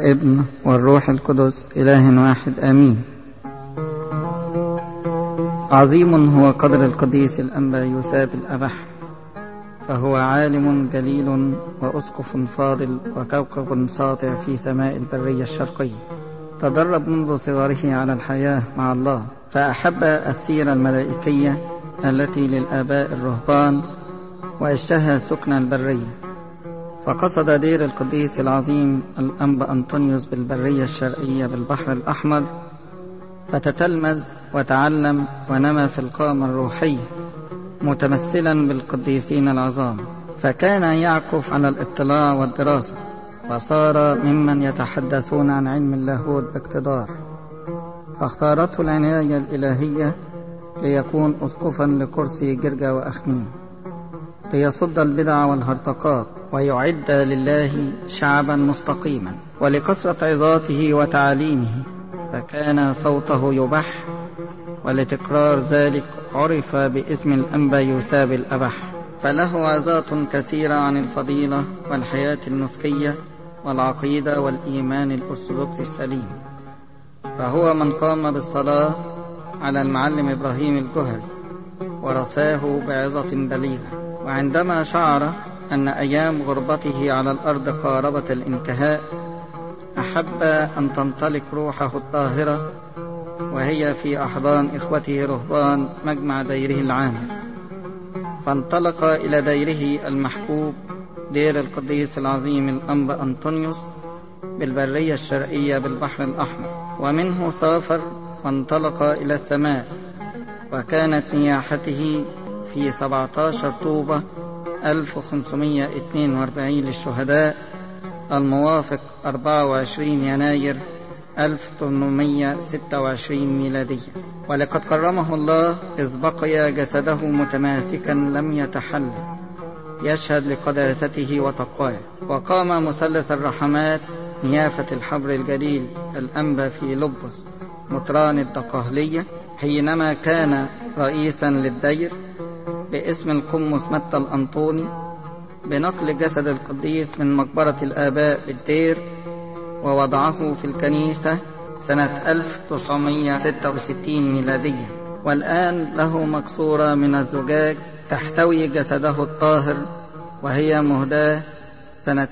ابن والروح القدس إله واحد آمين عظيم هو قدر القديس الأنبا يوساب الأبح فهو عالم جليل وأسقف فاضل وكوكب ساطع في سماء البرية الشرقية تدرب منذ صغره على الحياة مع الله فأحب السيرة الملائكية التي للآباء الرهبان واشتهى سكن البرية فقصد دير القديس العظيم الأنبا أنطونيوس بالبرية الشرقية بالبحر الأحمر فتتلمذ وتعلم ونمى في القامة الروحية متمثلا بالقديسين العظام فكان يعكف على الاطلاع والدراسة وصار ممن يتحدثون عن علم اللاهوت باقتدار فاختارته العناية الإلهية ليكون أسقفا لكرسي جرجا وأخميم ليصد البدع والهرطقات ويعد لله شعبا مستقيما ولكثرة عظاته وتعاليمه فكان صوته يبح ولتكرار ذلك عرف باسم الأنبا يوساب الأبح فله عظات كثيرة عن الفضيلة والحياة النسكية والعقيدة والإيمان الأرثوذكسي السليم فهو من قام بالصلاة على المعلم إبراهيم الجهري ورثاه بعظة بليغة وعندما شعر أن أيام غربته على الأرض قاربت الانتهاء أحب أن تنطلق روحه الطاهرة وهي في أحضان إخوته رهبان مجمع ديره العامر فانطلق إلى ديره المحبوب دير القديس العظيم الأنبا أنطونيوس بالبرية الشرقية بالبحر الأحمر ومنه سافر وانطلق إلى السماء وكانت نياحته في 17 طوبة 1542 للشهداء الموافق 24 يناير 1826 ميلادية ولقد كرمه الله إذ بقي جسده متماسكا لم يتحلل يشهد لقداسته وتقواه وقام مثلث الرحمات نيافة الحبر الجليل الأنبا في لبس مطران الدقهلية حينما كان رئيسا للدير باسم القمص متى الأنطوني بنقل جسد القديس من مقبرة الآباء بالدير ووضعه في الكنيسة سنة 1966 ميلادية والآن له مكسورة من الزجاج تحتوي جسده الطاهر وهي مهداة سنة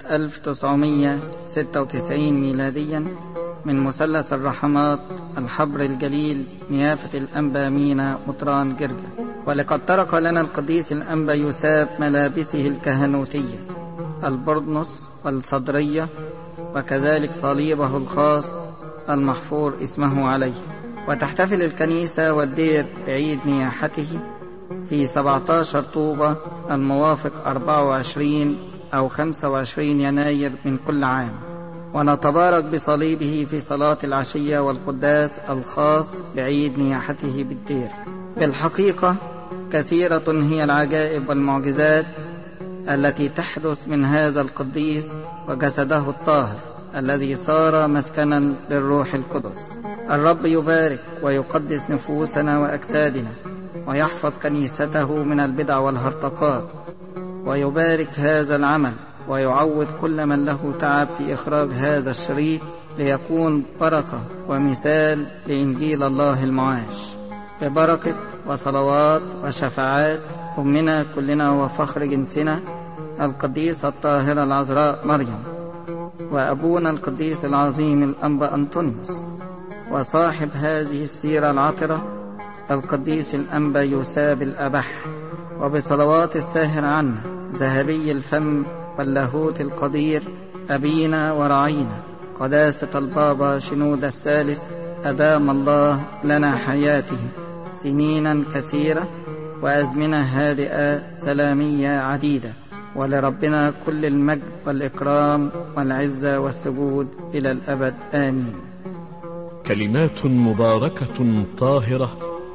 1996 ميلاديا من مثلث الرحمات الحبر الجليل نيافة الأنبا مينا مطران جرجا ولقد ترك لنا القديس الأنبا يساب ملابسه الكهنوتية البرنس والصدرية وكذلك صليبه الخاص المحفور اسمه عليه وتحتفل الكنيسة والدير بعيد نياحته في 17 طوبة الموافق 24 أو 25 يناير من كل عام ونتبارك بصليبه في صلاة العشية والقداس الخاص بعيد نياحته بالدير بالحقيقة كثيرة هي العجائب والمعجزات التي تحدث من هذا القديس وجسده الطاهر الذي صار مسكنا للروح القدس الرب يبارك ويقدس نفوسنا وأجسادنا ويحفظ كنيسته من البدع والهرطقات ويبارك هذا العمل ويعوض كل من له تعب في إخراج هذا الشريط ليكون بركة ومثال لإنجيل الله المعاش ببركة وصلوات وشفاعات أمنا كلنا وفخر جنسنا القديسة الطاهرة العذراء مريم وأبونا القديس العظيم الأنبا أنطونيوس وصاحب هذه السيرة العطرة القديس الأنبا يوساب الأبح وبصلوات الساهر عنا ذهبي الفم واللاهوت القدير أبينا ورعينا قداسة البابا شنود الثالث أدام الله لنا حياته سنينا كثيرة وأزمنة هادئة سلامية عديدة ولربنا كل المجد والإكرام والعزة والسجود إلى الأبد آمين كلمات مباركة طاهرة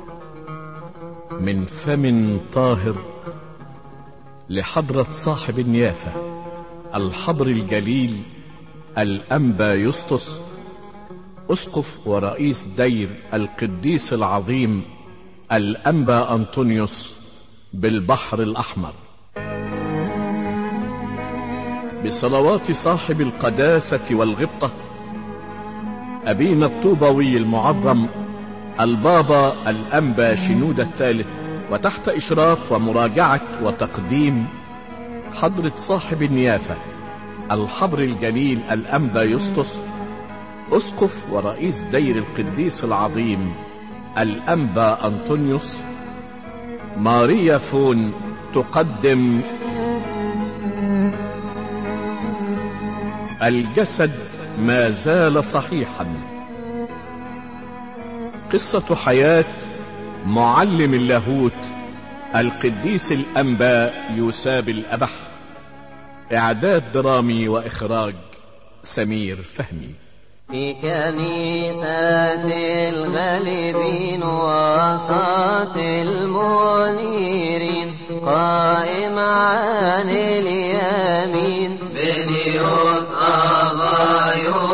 من فم طاهر لحضرة صاحب النيافة الحبر الجليل الأنبا يسطس أسقف ورئيس دير القديس العظيم الأنبا أنطونيوس بالبحر الأحمر بصلوات صاحب القداسة والغبطة أبينا الطوبوي المعظم البابا الأنبا شنودة الثالث وتحت إشراف ومراجعة وتقديم حضرة صاحب النيافة الحبر الجليل الأنبا يسطس أسقف ورئيس دير القديس العظيم الأنبا أنطونيوس ماريا فون تقدم الجسد ما زال صحيحا قصة حياة معلم اللاهوت القديس الأنبا يوساب الأبح إعداد درامي وإخراج سمير فهمي في كنيسة الغالبين وسط المنيرين قائم عن اليمين بنيوت أبا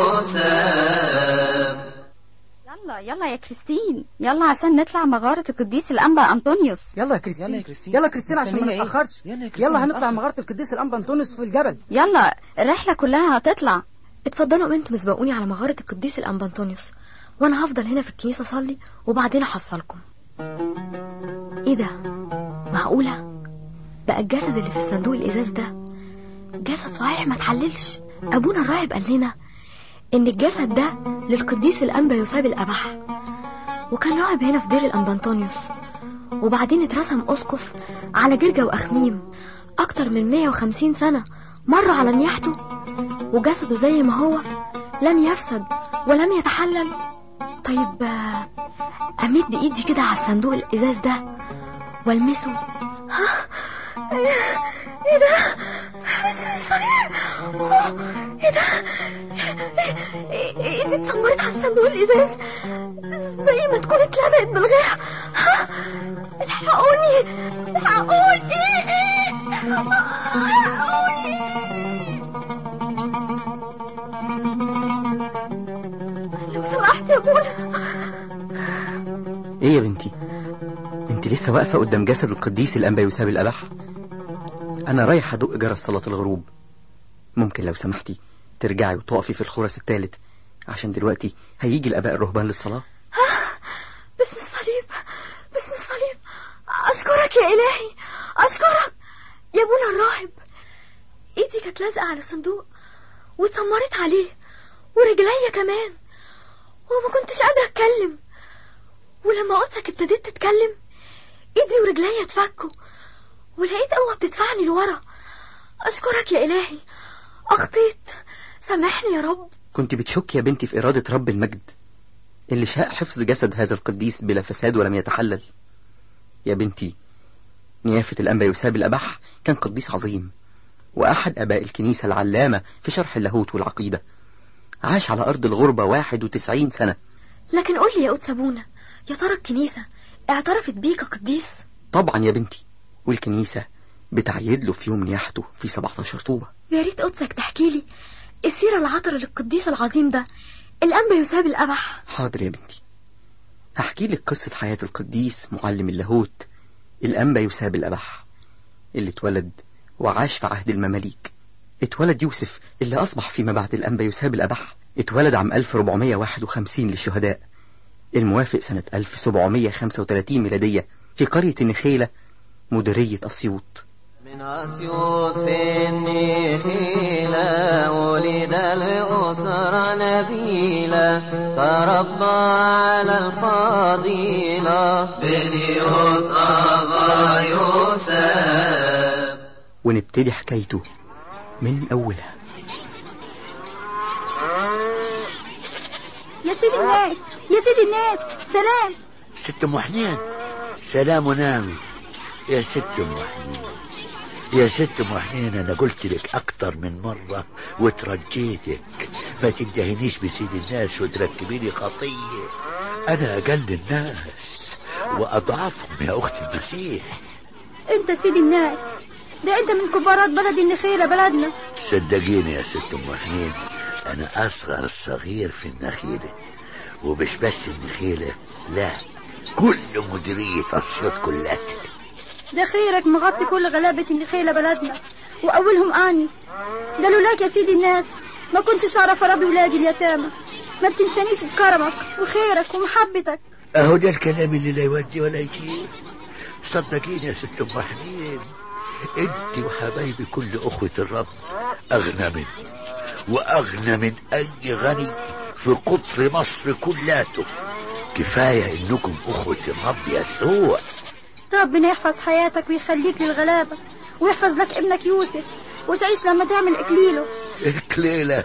يوسف يلا يلا يا كريستين يلا عشان نطلع مغارة القديس الأنبا أنطونيوس يلا يا كريستين يلا يا كريستين. يلا كريستين عشان ما مستنية إيه؟ نتأخرش يلا يا كريستين، يلا هنطلع هنتأخر. مغارة القديس الأنبا أنطونيوس في الجبل يلا الرحلة كلها هتطلع اتفضلوا انتوا مسبقوني على مغارة القديس الأنبا أنطونيوس وانا هفضل هنا في الكنيسة اصلي وبعدين احصلكم ايه ده معقولة بقى الجسد اللي في الصندوق الازاز ده جسد صحيح ما اتحللش ابونا الراهب قال لنا ان الجسد ده للقديس الانبا يوساب الابح وكان راهب هنا في دير الانبا أنطونيوس وبعدين اترسم اسقف على جرجة واخميم اكتر من 150 سنة مروا على نياحته وجسده زي ما هو لم يفسد ولم يتحلل طيب آه، امد ايدي كده على الصندوق الازاز ده والمسه ها ايه ده صحيح أوه، ايه ده إيه- ايدي اتسمرت على الصندوق الازاز زي ما تكون اتلزقت بالغيره ها الحقوني الحقوني لو سمحت يا ابونا ايه يا بنتي انت لسه واقفه قدام جسد القديس الانبا يوساب الابح انا رايح ادق جرس صلاه الغروب ممكن لو سمحتي ترجعي وتقفي في الخرس الثالث عشان دلوقتي هيجي الاباء الرهبان للصلاه باسم الصليب باسم الصليب أشكرك يا إلهي أشكرك يا ابونا الراهب إيدي كانت لازقة على الصندوق واتسمرت عليه ورجليا كمان وما كنتش قادرة أتكلم ولما قدسك ابتديت تتكلم إيدي ورجليا اتفكوا ولقيت قوة بتدفعني لورا أشكرك يا إلهي أخطيت سامحني يا رب كنت بتشك يا بنتي في إرادة رب المجد اللي شاء حفظ جسد هذا القديس بلا فساد ولم يتحلل يا بنتي نيافة الأنبا يوساب الأبح كان قديس عظيم وأحد أباء الكنيسة العلامة في شرح اللاهوت والعقيدة عاش على أرض الغربة 91 سنة لكن قول لي يا قدس أبونا يا ترى الكنيسة اعترفت بيك قديس طبعا يا بنتي والكنيسة بتعيد له في يوم نياحته في 17 طوبة يا ريت قدسك تحكي لي السيرة العطرة للقديس العظيم ده الأنبا يساب الأبح حاضر يا بنتي هحكي لك قصة حياة القديس معلم اللاهوت الأنبا يوساب الأبح اللي اتولد وعاش في عهد المماليك اتولد يوسف اللي أصبح فيما بعد الأنبا يوساب الأبح اتولد عام 1451 للشهداء الموافق سنة 1735 ميلادية في قرية النخيلة مديرية أسيوط من أسيوط في النخيلة ولد الأسرة نبيلة تربى على الفضيلة بنيوت أبا يوسف ونبتدي حكايته من أولها يا سيدي الناس يا سيدي الناس سلام ست ام حنين سلام ونامي يا ست ام حنين يا ست ام حنين انا قلت لك اكتر من مرة وترجيتك ما تندهنيش بسيد الناس وتركبي لي خطية انا اقل الناس واضعفهم يا اخت المسيح انت سيدي الناس ده انت من كبارات بلد النخيلة بلدنا صدقيني يا ست ام حنين انا اصغر الصغير في النخيلة ومش بس النخيلة لا كل مديرية اسيوط كلها ده خيرك مغطي كل غلابة النخيلة بلدنا وأولهم أني ده لولاك يا سيدي الناس ما كنتش أعرف أربي ولادي اليتامى ما بتنسانيش بكرمك وخيرك ومحبتك اهو ده الكلام اللي لا يودي ولا يجيب صدقيني يا ست ام حنين انت وحبايبي كل اخوة الرب اغنى مني واغنى من اي غني في قطر مصر كلاته كفاية انكم اخوة الرب يسوع ربنا يحفظ حياتك ويخليك للغلابة ويحفظ لك ابنك يوسف وتعيش لما تعمل إكليله كليلة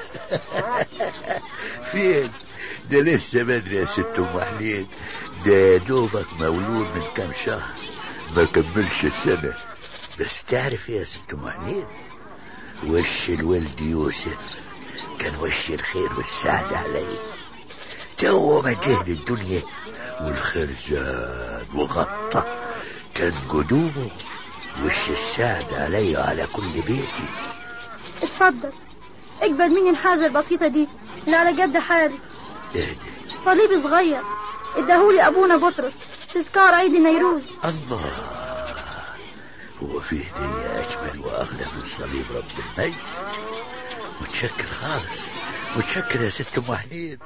فين ده لسه بدري يا ست ام حنين ده يا دوبك مولود من كام شهر ما كملش سنة بس تعرف يا ست ام حنين وش الولد يوسف كان وش الخير والسعد عليه تو ما جه للدنيا والخير زاد وغطى كان قدومه وش السعد علي وعلى كل بيتي اتفضل اقبل مني الحاجة البسيطة دي اللي على قد حالي اهدي صليب صغير اداهولي ابونا بطرس تذكار عيد نيروز الله هو في هدية أجمل وأغلى من صليب رب المجد متشكر خالص متشكر يا ست أم حنين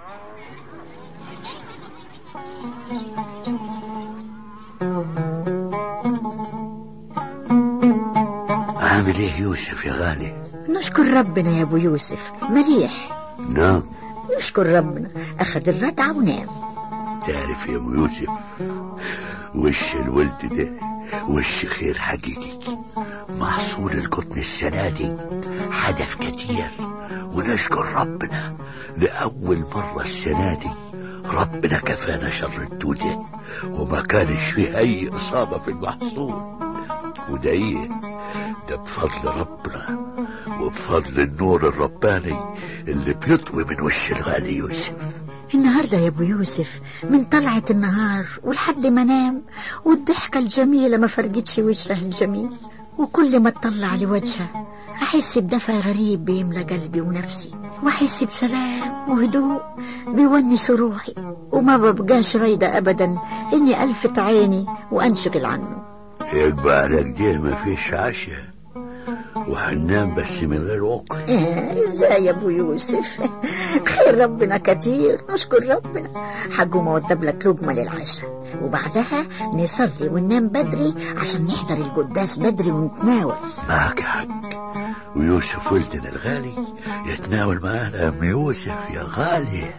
عامل ايه يوسف يا غالي نشكر ربنا يا ابو يوسف مليح نعم نشكر ربنا اخذ الردعة ونام تعرف يا ابو يوسف وش الولد ده وش خير حقيقي محصول القطن السنة دي حدث كتير ونشكر ربنا لأول مرة السنة دي ربنا كفانا شر الدودة وما كانش فيه أي إصابة في المحصول وده إيه ده بفضل ربنا وبفضل النور الرباني اللي بيطوي من وش الغالي يوسف النهاردة يا ابو يوسف من طلعة النهار ولحد ما نام والضحكة الجميلة ما فرقتش وشه الجميل وكل ما اطلع لوجهه احس بدفى غريب بيملى قلبي ونفسي واحس بسلام وهدوء بيونس روحي وما ببقاش رايدة ابدا اني الفت عيني وانشغل عنه يبقى على كده ما فيش عشاء وهننام بس من غير وقت إيه، ازاي يا ابو يوسف خير ربنا كتير نشكر ربنا حقه ما وضب لك لقمة للعشاء وبعدها نصلي وننام بدري عشان نحضر القداس بدري ونتناول معك حق ويوسف ولدنا الغالي يتناول معانا يا ام يوسف يا غالي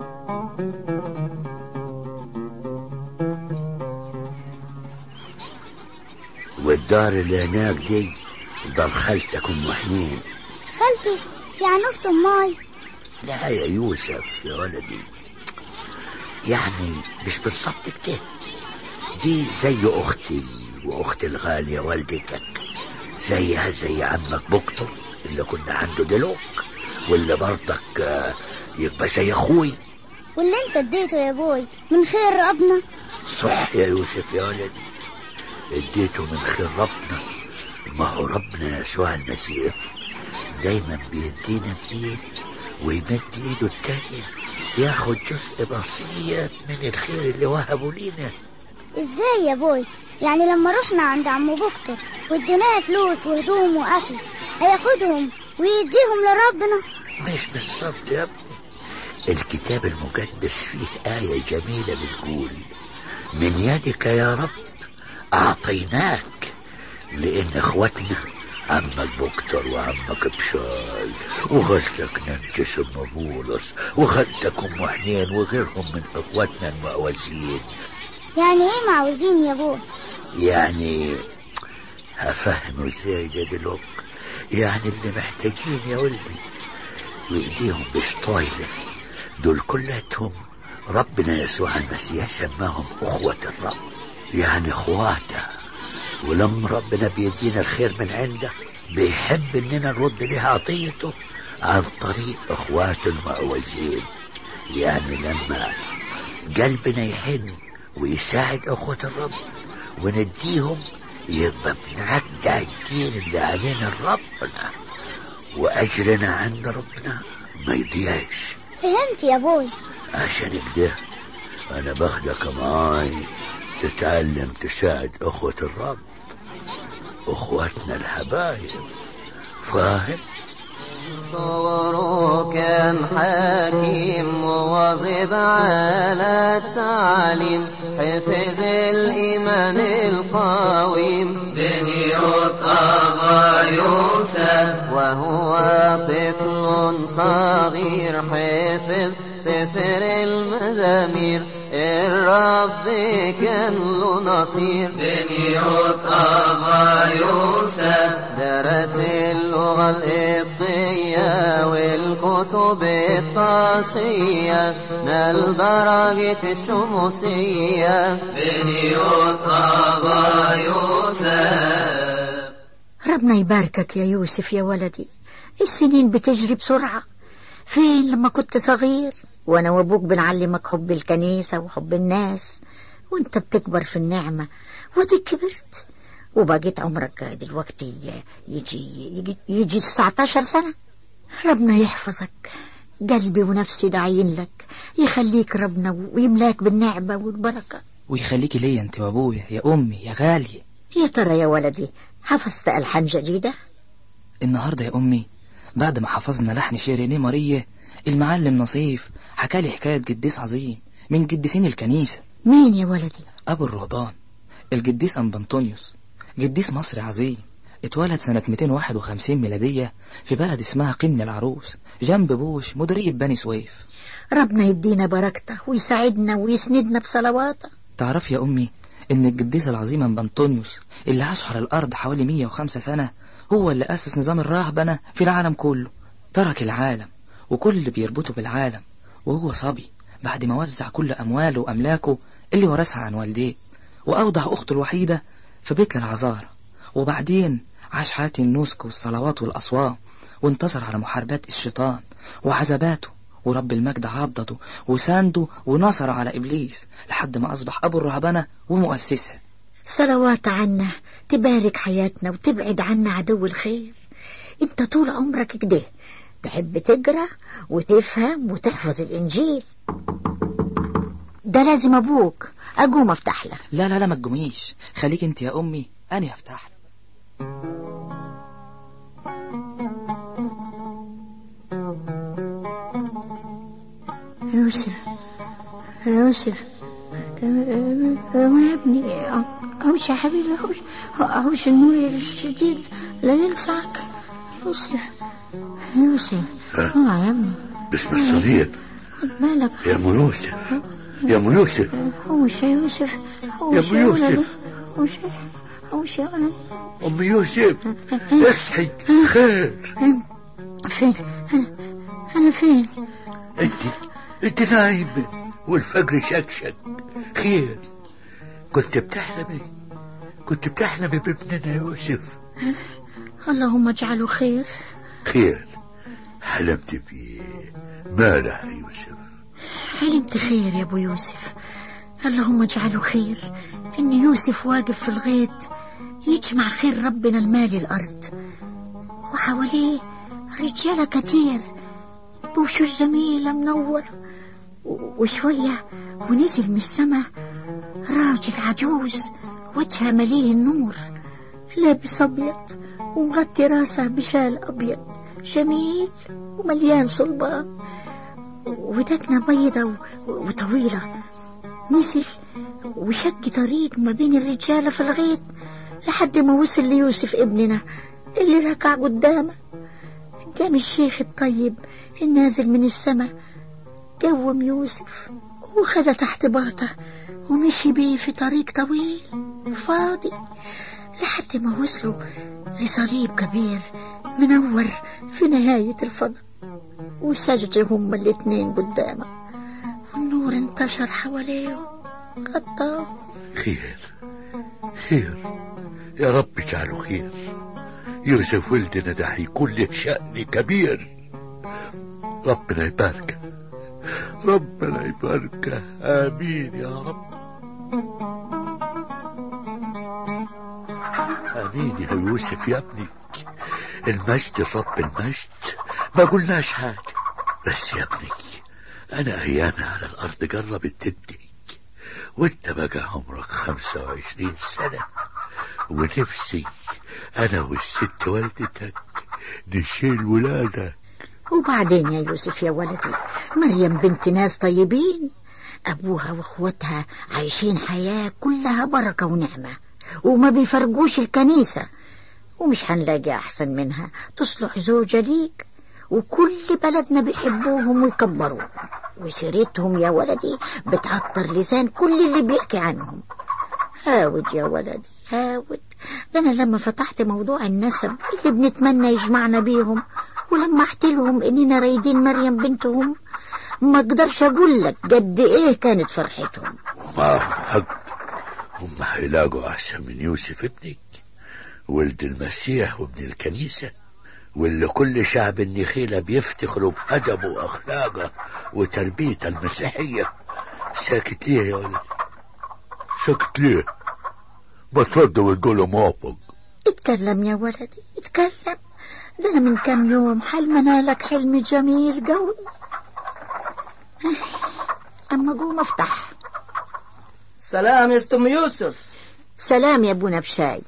والدار اللي هناك دي دار خالتك ام حنين خالتي يعني اخت امي لا يا يوسف يا ولدي يعني مش بالظبط كده دي زي اختي واختي الغالية والدتك زيها زي عمك بكتو اللي كنا عنده دلوك واللي برضك آه، يبقى زي اخوي واللي انت اديته يا ابوي من خير ربنا صح يا يوسف يا ولدي اديته من خير ربنا ما هو ربنا يسوع المسيح دايما بيدينا بايد ويمد ايده التانية ياخد جزء بسيط من الخير اللي وهبه لينا ازاي يا ابوي يعني لما رحنا عند عم بكتر واديناه فلوس وهدوم واكل هياخدهم ويديهم لربنا مش بالظبط يا ابني الكتاب المقدس فيه آية جميلة بتقول من يدك يا رب أعطيناك لأن إخوتنا عمك بكتر وعمك بشاي وخالتك ننجس بن بولس وخالتك أم حنين وغيرهم من إخوتنا المعوزين يعني ايه معوزين يا ابوي يعني هفهمه ازاي ده دلوقتي يعني اللي محتاجين يا ولدي وايديهم مش طايله دول كلاتهم ربنا يسوع المسيح سماهم اخوة الرب يعني اخواته ولما ربنا بيدينا الخير من عنده بيحب اننا نرد له عطيته عن طريق اخواته المعوزين يعني لما قلبنا يحن ويساعد اخوة الرب ونديهم يبقى بنرجع الدين اللي علينا لربنا واجرنا عند ربنا ما يضيعش فهمت يا ابوي عشان كده انا باخدك معاي تتعلم تساعد اخوة الرب اخواتنا الحبايب فاهم صوره كان حكيم وواعي واظب على التعليم حفظ الإيمان القويم بنيوت أبا يوسف وهو طفل صغير حفظ سفر المزامير الرب كان له نصير بنيوت أبا يوسف درس اللغة القبطية والكتب الطاسية نال درجة الشموسية بنيوت أبا يوسف ربنا يباركك يا يوسف يا ولدي السنين بتجري بسرعة فين لما كنت صغير وانا وابوك بنعلمك حب الكنيسة وحب الناس وانت بتكبر في النعمة وديك كبرت وبقيت عمرك دلوقتي يجي يجي, يجي 19 سنة ربنا يحفظك قلبي ونفسي داعين لك يخليك ربنا ويملاك بالنعمة والبركة ويخليكي ليا انت وابويا يا امي يا غالية يا ترى يا ولدي حفظت ألحان جديدة النهاردة يا امي بعد ما حفظنا لحن شعر نيمارية المعلم نصيف حكى لي حكاية قديس عظيم من قديسين الكنيسة مين يا ولدي أبو الرهبان القديس أنبنطونيوس قديس مصري عظيم اتولد سنة 251 ميلادية في بلد اسمها قمن العروس جنب بوش مديرية بني سويف ربنا يدينا بركته ويساعدنا ويسندنا بصلواته تعرف يا أمي إن القديس العظيم أنبنطونيوس اللي عاش على الأرض حوالي 105 سنة هو اللي أسس نظام الراهبنة في العالم كله ترك العالم وكل اللي بيربطه بالعالم وهو صبي بعد ما وزع كل أمواله وأملاكه اللي ورثها عن والديه وأوضع أخته الوحيدة في بيت العذارى وبعدين عاش حياة النسك والصلوات والأصوام وانتصر على محاربات الشيطان وعذاباته ورب المجد عضده وسانده ونصر على إبليس لحد ما أصبح أبو الرهبنة ومؤسسها صلوات عنا تبارك حياتنا وتبعد عنا عدو الخير انت طول عمرك كده تحب تقرا وتفهم وتحفظ الإنجيل ده لازم أبوك أقوم أفتح لك لا لا لا ما تقوميش خليك انت يا أمي أنا أفتح لك يوسف يوسف يا ابني هوش يا حبيبي هوش هوش النور الشديد لا يلسعك يوسف يوسف اه يا ابني باسم الصليب مالك يا ام يوسف يا ام يوسف هوش يا يوسف هوش يا ام يوسف ولدي. هوش هوش يا ولدي ام يوسف اصحي خير فين أنا, أنا فين انت انت نايمة والفجر شكشك خير كنت بتحلمي كنت بتحلمي بابننا يوسف اللهم اجعله خير خير حلمت بيه مالح يا يوسف حلمت خير يا ابو يوسف اللهم اجعله خير ان يوسف واقف في الغيط يجمع خير ربنا المالي الارض وحواليه رجاله كتير بوشوش جميله منوره و- وشويه ونزل من السما راجل عجوز وجهه مليه النور لابس ابيض ومغطي راسه بشال ابيض جميل ومليان صلبان ودقنة بيضة و- وطويلة نزل وشق طريق ما بين الرجالة في الغيط لحد ما وصل ليوسف ابننا اللي ركع قدامه قام الشيخ الطيب النازل من السماء قوم يوسف وخذ تحت باطه ومشي بيه في طريق طويل فاضي لحد ما وصلوا لصليب كبير منور في نهاية الفضاء وسجدوا هما الاتنين قدامه والنور انتشر حواليه غطاه خير خير يا رب اجعله خير يوسف ولدنا ده هيكون له شأن كبير ربنا يباركه ربنا يباركه آمين يا رب آمين يا يوسف يا ابني المجد لرب المجد ما قلناش حاجة بس يا ابني أنا أيامي على الأرض قربت تنتهي وانت بقى عمرك خمسة وعشرين سنة ونفسي أنا والست والدتك نشيل ولادك وبعدين يا يوسف يا ولدي مريم بنت ناس طيبين أبوها وأخواتها عايشين حياة كلها بركة ونعمة وما بيفرقوش الكنيسة ومش هنلاقي أحسن منها تصلح زوجة ليك وكل بلدنا بيحبوهم ويكبروهم وسيرتهم يا ولدي بتعطر لسان كل اللي بيحكي عنهم هاود يا ولدي هاود ده أنا لما فتحت موضوع النسب اللي بنتمنى يجمعنا بيهم ولما لهم إننا رايدين مريم بنتهم ما اقدرش اقول لك قد ايه كانت فرحتهم ومعهم حق هم هيلاقوا احسن من يوسف ابنك ولد المسيح وابن الكنيسة واللي كل شعب النخيلة بيفتخروا بأدبه وأخلاقه وتربيته المسيحية ساكت ليه يا ولد ساكت ليه ما ترد وتقول موافق اتكلم يا ولدي اتكلم ده انا من كام يوم حلمنا لك حلم جميل قوي اما قوم افتح سلام يا استم يوسف سلام يا ابونا بشاي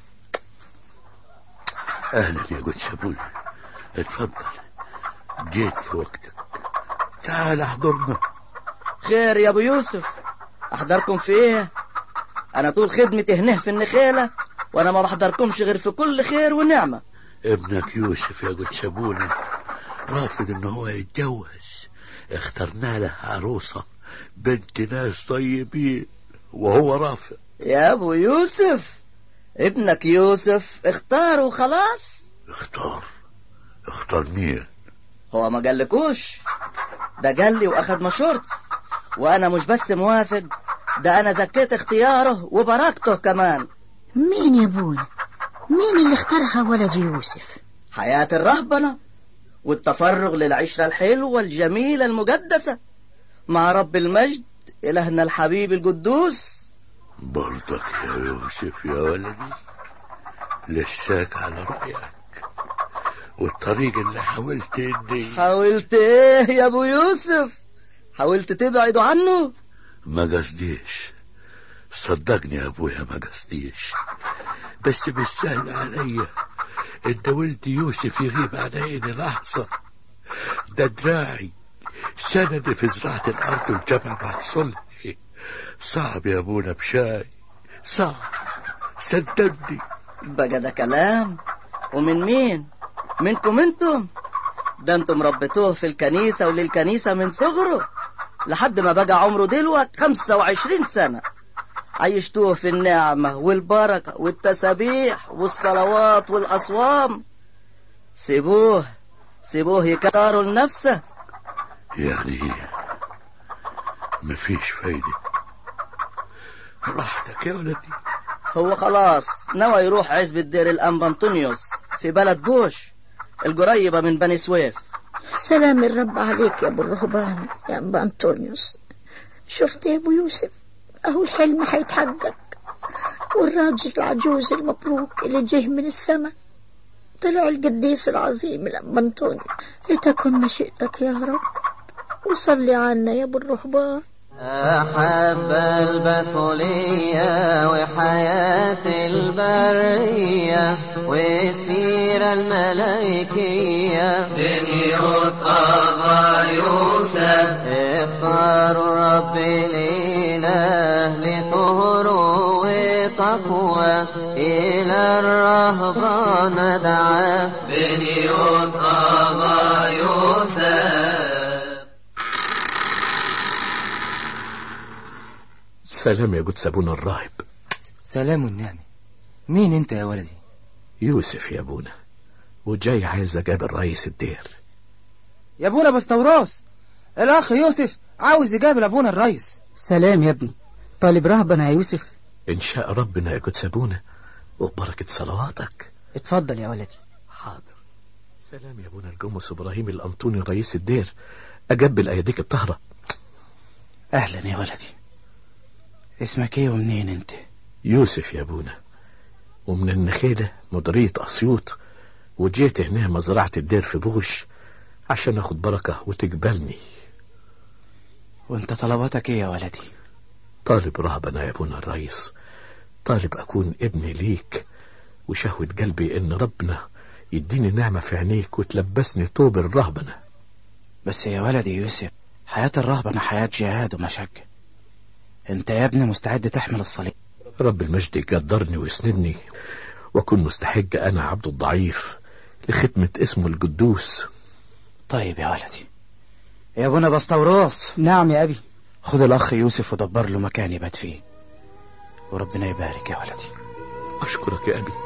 اهلا يا قدس ابونا اتفضل جيت في وقتك تعال احضرنا خير يا ابو يوسف احضركم في ايه انا طول خدمتي هنا في النخيلة وانا ما بحضركمش غير في كل خير ونعمة ابنك يوسف يا قدس ابونا رافض ان هو يتجوز اخترنا له عروسة بنت ناس طيبين وهو رافض يا ابو يوسف ابنك يوسف اختار وخلاص اختار اختار مين هو ما قالكوش ده قال لي واخد مشورتي وانا مش بس موافق ده انا زكيت اختياره وبركته كمان مين يا ابونا مين اللي اختارها ولد يوسف حياة الرهبنة والتفرغ للعشرة الحلوة الجميلة المقدسة مع رب المجد إلهنا الحبيب القدوس برضك يا يوسف يا ولدي لساك على رأيك والطريق اللي حاولت اني حاولت ايه يا ابو يوسف حاولت تبعدوا عنه ما قصديش صدقني يا ابويا ما قصديش بس مش سهل عليا ان ولدي يوسف يغيب عن عيني لحظة ده دراعي سند في زراعة الأرض وجمع محصولي صعب يا ابونا بشاي صعب صدقني بقى ده كلام ومن مين منكم انتم ده انتم ربيتوه في الكنيسة وللكنيسة من صغره لحد ما بقى عمره دلوقتي 25 سنة عيشتوه في النعمة والبركة والتسابيح والصلوات والأصوام سيبوه سيبوه يكتروا لنفسه يعني مفيش فايدة راحتك يا ولدي هو خلاص نوى يروح عزبة دير الأنبا أنطونيوس في بلد بوش القريبة من بني سويف سلام الرب عليك يا ابو الرهبان يا أنبا أنطونيوس شفت يا ابو يوسف اهو الحلم هيتحقق والراجل العجوز المبروك اللي جه من السماء طلع القديس العظيم الأم أنطونيو لتكن مشيئتك يا رب وصلي عنا يا ابو الرهبان أحب البتولية وحياة البرية والسيرة الملائكية بنيوت أبا يوسف اختاروا الرب الإله لطهر وتقوى إلى الرهبان دعا بنيوت أبا يوسف سلام يا قدس أبونا الراهب سلام النعمة مين انت يا ولدي يوسف يا أبونا وجاي عايز أقابل رئيس الدير يا ابونا بستوراس الاخ يوسف عاوز يقابل ابونا الريس سلام يا ابني طالب رهبنا يا يوسف إن شاء ربنا يا قدس أبونا وبركة صلواتك اتفضل يا ولدي حاضر سلام يا أبونا الجمس إبراهيم الأنطوني رئيس الدير أقبل أيديك الطهرة اهلا يا ولدي اسمك ايه ومنين انت يوسف يا أبونا ومن النخيلة مديرية أسيوط وجيت هنا مزرعة الدير في بوش عشان أخد بركة وتقبلني وانت طلباتك ايه يا ولدي طالب رهبنا يا أبونا الرئيس طالب أكون ابن ليك وشهوة قلبي إن ربنا يديني نعمة في عينيك وتلبسني طوب الرهبنة بس يا ولدي يوسف حياة الرهبنة حياة جهاد ومشقة انت يا ابني مستعد تحمل الصليب رب المجد يقدرني ويسندني وأكون مستحق أنا عبد الضعيف لختمة اسمه القدوس طيب يا ولدي يا ابونا بسطوروس نعم يا أبي خد الأخ يوسف ودبر له مكان يبات فيه وربنا يبارك يا ولدي أشكرك يا أبي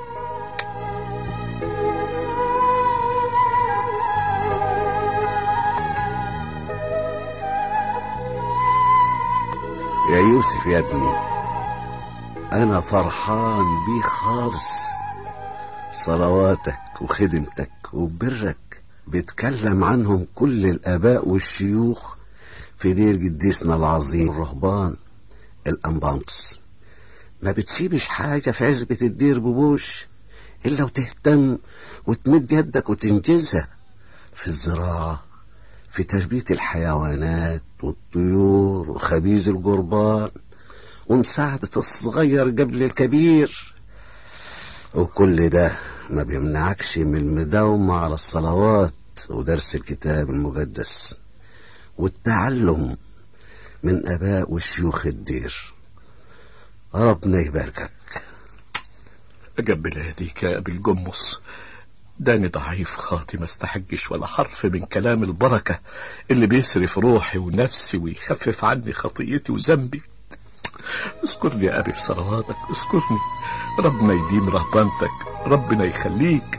يا يوسف يا ابني أنا فرحان بيه خالص صلواتك وخدمتك وبرك بيتكلم عنهم كل الآباء والشيوخ في دير قديسنا العظيم الرهبان الأنبانطس ما بتسيبش حاجة في عزبة الدير ببوش إلا وتهتم وتمد يدك وتنجزها في الزراعة في تربية الحيوانات والطيور وخبيز القربان ومساعدة الصغير قبل الكبير وكل ده ما بيمنعكش من المداومة على الصلوات ودرس الكتاب المقدس والتعلم من آباء وشيوخ الدير ربنا يباركك أقبل يديك يا أبي الجمص داني ضعيف خاطي ما استحقش ولا حرف من كلام البركة اللي بيصرف روحي ونفسي ويخفف عني خطيتي وذنبي اذكرني يا أبي في صلواتك اذكرني ربنا يديم رهبانتك ربنا يخليك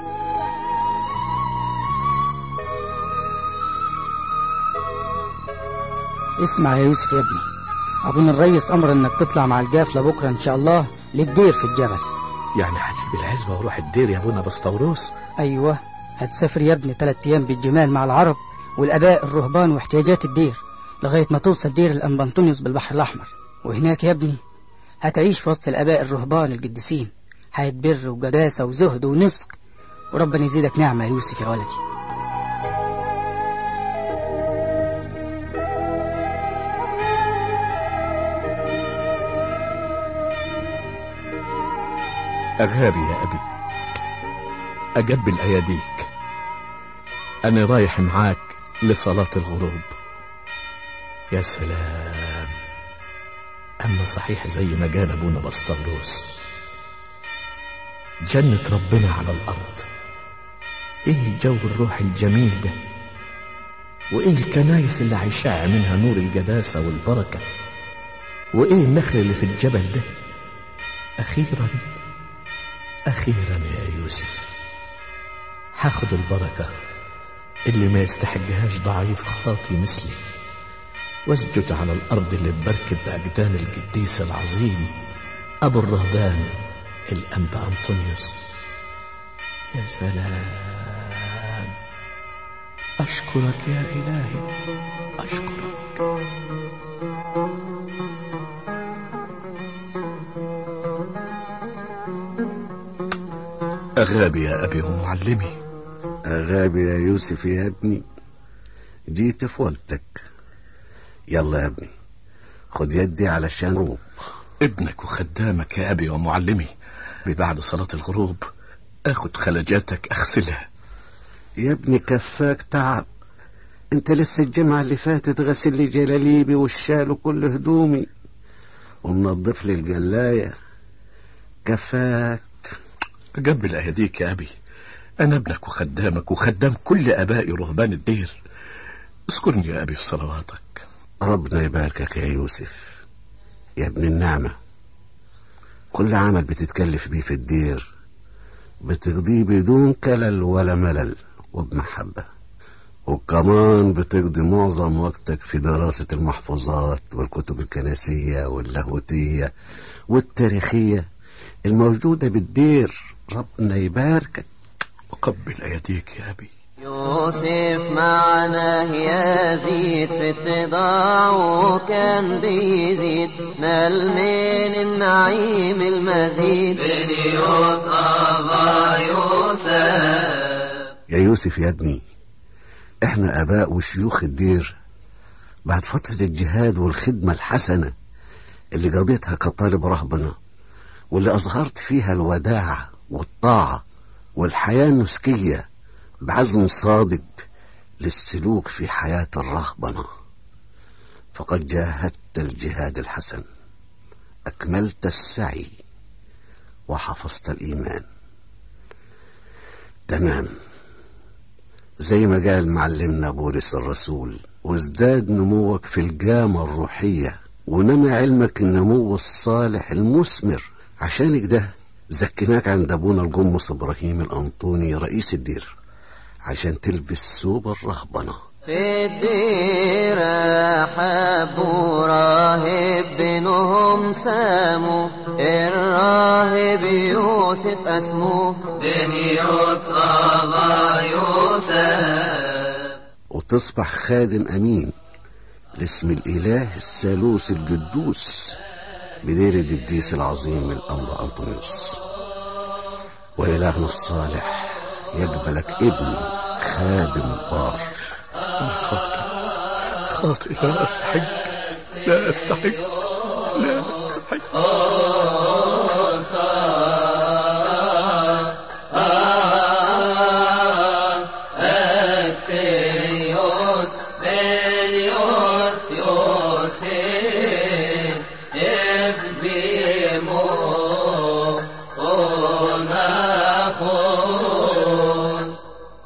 اسمع يا يوسف يا ابني أبونا الريس أمر إنك تطلع مع الجافلة بكرة إن شاء الله للدير في الجبل يعني هسيب العزبة واروح الدير يا ابونا بسطوروس أيوة هتسافر يا ابني تلات أيام بالجمال مع العرب والآباء الرهبان واحتياجات الدير لغاية ما توصل دير الأنبنطونيوس بالبحر الأحمر وهناك يا ابني هتعيش في وسط الآباء الرهبان القديسين حياة بر وقداسة وزهد ونسك وربنا يزيدك نعمة يا يوسف يا ولدي أغابي يا أبي أقبل أياديك أنا رايح معاك لصلاة الغروب يا سلام أما صحيح زي ما قال أبونا بسطوروس جنة ربنا على الأرض إيه الجو الروحي الجميل ده وإيه الكنايس اللي هيشع منها نور القداسة والبركة وإيه النخل اللي في الجبل ده أخيراً أخيرا يا يوسف هاخد البركة اللي ما يستحقهاش ضعيف خاطي مثلي واسجد على الأرض اللي اتبركت بأقدام القديس العظيم أبو الرهبان الأنبا أنطونيوس يا سلام أشكرك يا إلهي أشكرك أغابي يا أبي ومعلمي أغابي يا يوسف يا ابني جيت في وقتك يلا يا ابني خد يدي علشان روب ابنك وخدامك يا أبي ومعلمي بعد صلاة الغروب أخد خلجاتك أغسلها يا ابني كفاك تعب انت لسه الجمعة اللي فاتت غسل لي جلاليبي والشال وكل هدومي ومنظف لي الجلاية كفاك قبل أيديك يا أبي أنا ابنك وخدامك وخدام كل أبائي رهبان الدير اذكرني يا أبي في صلواتك ربنا يباركك يا يوسف يا ابن النعمة كل عمل بتتكلف بيه في الدير بتقضيه بدون كلل ولا ملل وبمحبة وكمان بتقضي معظم وقتك في دراسة المحفوظات والكتب الكنسية واللاهوتية والتاريخية الموجودة بالدير ربنا يباركك وقبل أيديك يا أبي يوسف معنا يزيد في اتضاع وكان بيزيد نال من النعيم المزيد بنيوت أبا يوسف يا يوسف يا ابني احنا اباء وشيوخ الدير بعد فترة الجهاد والخدمة الحسنة اللي قضيتها كطالب رهبنة واللي أظهرت فيها الوداعة والطاعة والحياة النسكية بعزم صادق للسلوك في حياة الرهبنة فقد جاهدت الجهاد الحسن أكملت السعي وحفظت الإيمان تمام زي ما قال معلمنا بولس الرسول وازداد نموك في الجامة الروحية ونمى علمك النمو الصالح المثمر عشان كده زكيناك عند ابونا الجمص ابراهيم الانطوني رئيس الدير عشان تلبس ثوب الرهبنه في الدير حبوا راهب بينهم ساموا الراهب يوسف اسمه بنيوت أبا يوسف وتصبح خادم امين لاسم الاله الثالوث القدوس بدير القديس العظيم الانبا انطونيوس والهنا الصالح يقبلك ابن خادم بار خاطئ خاطئ لا أستحق لا أستحق لا أستحق أكسيوس بنيوت يوسف يخدمو ونخوص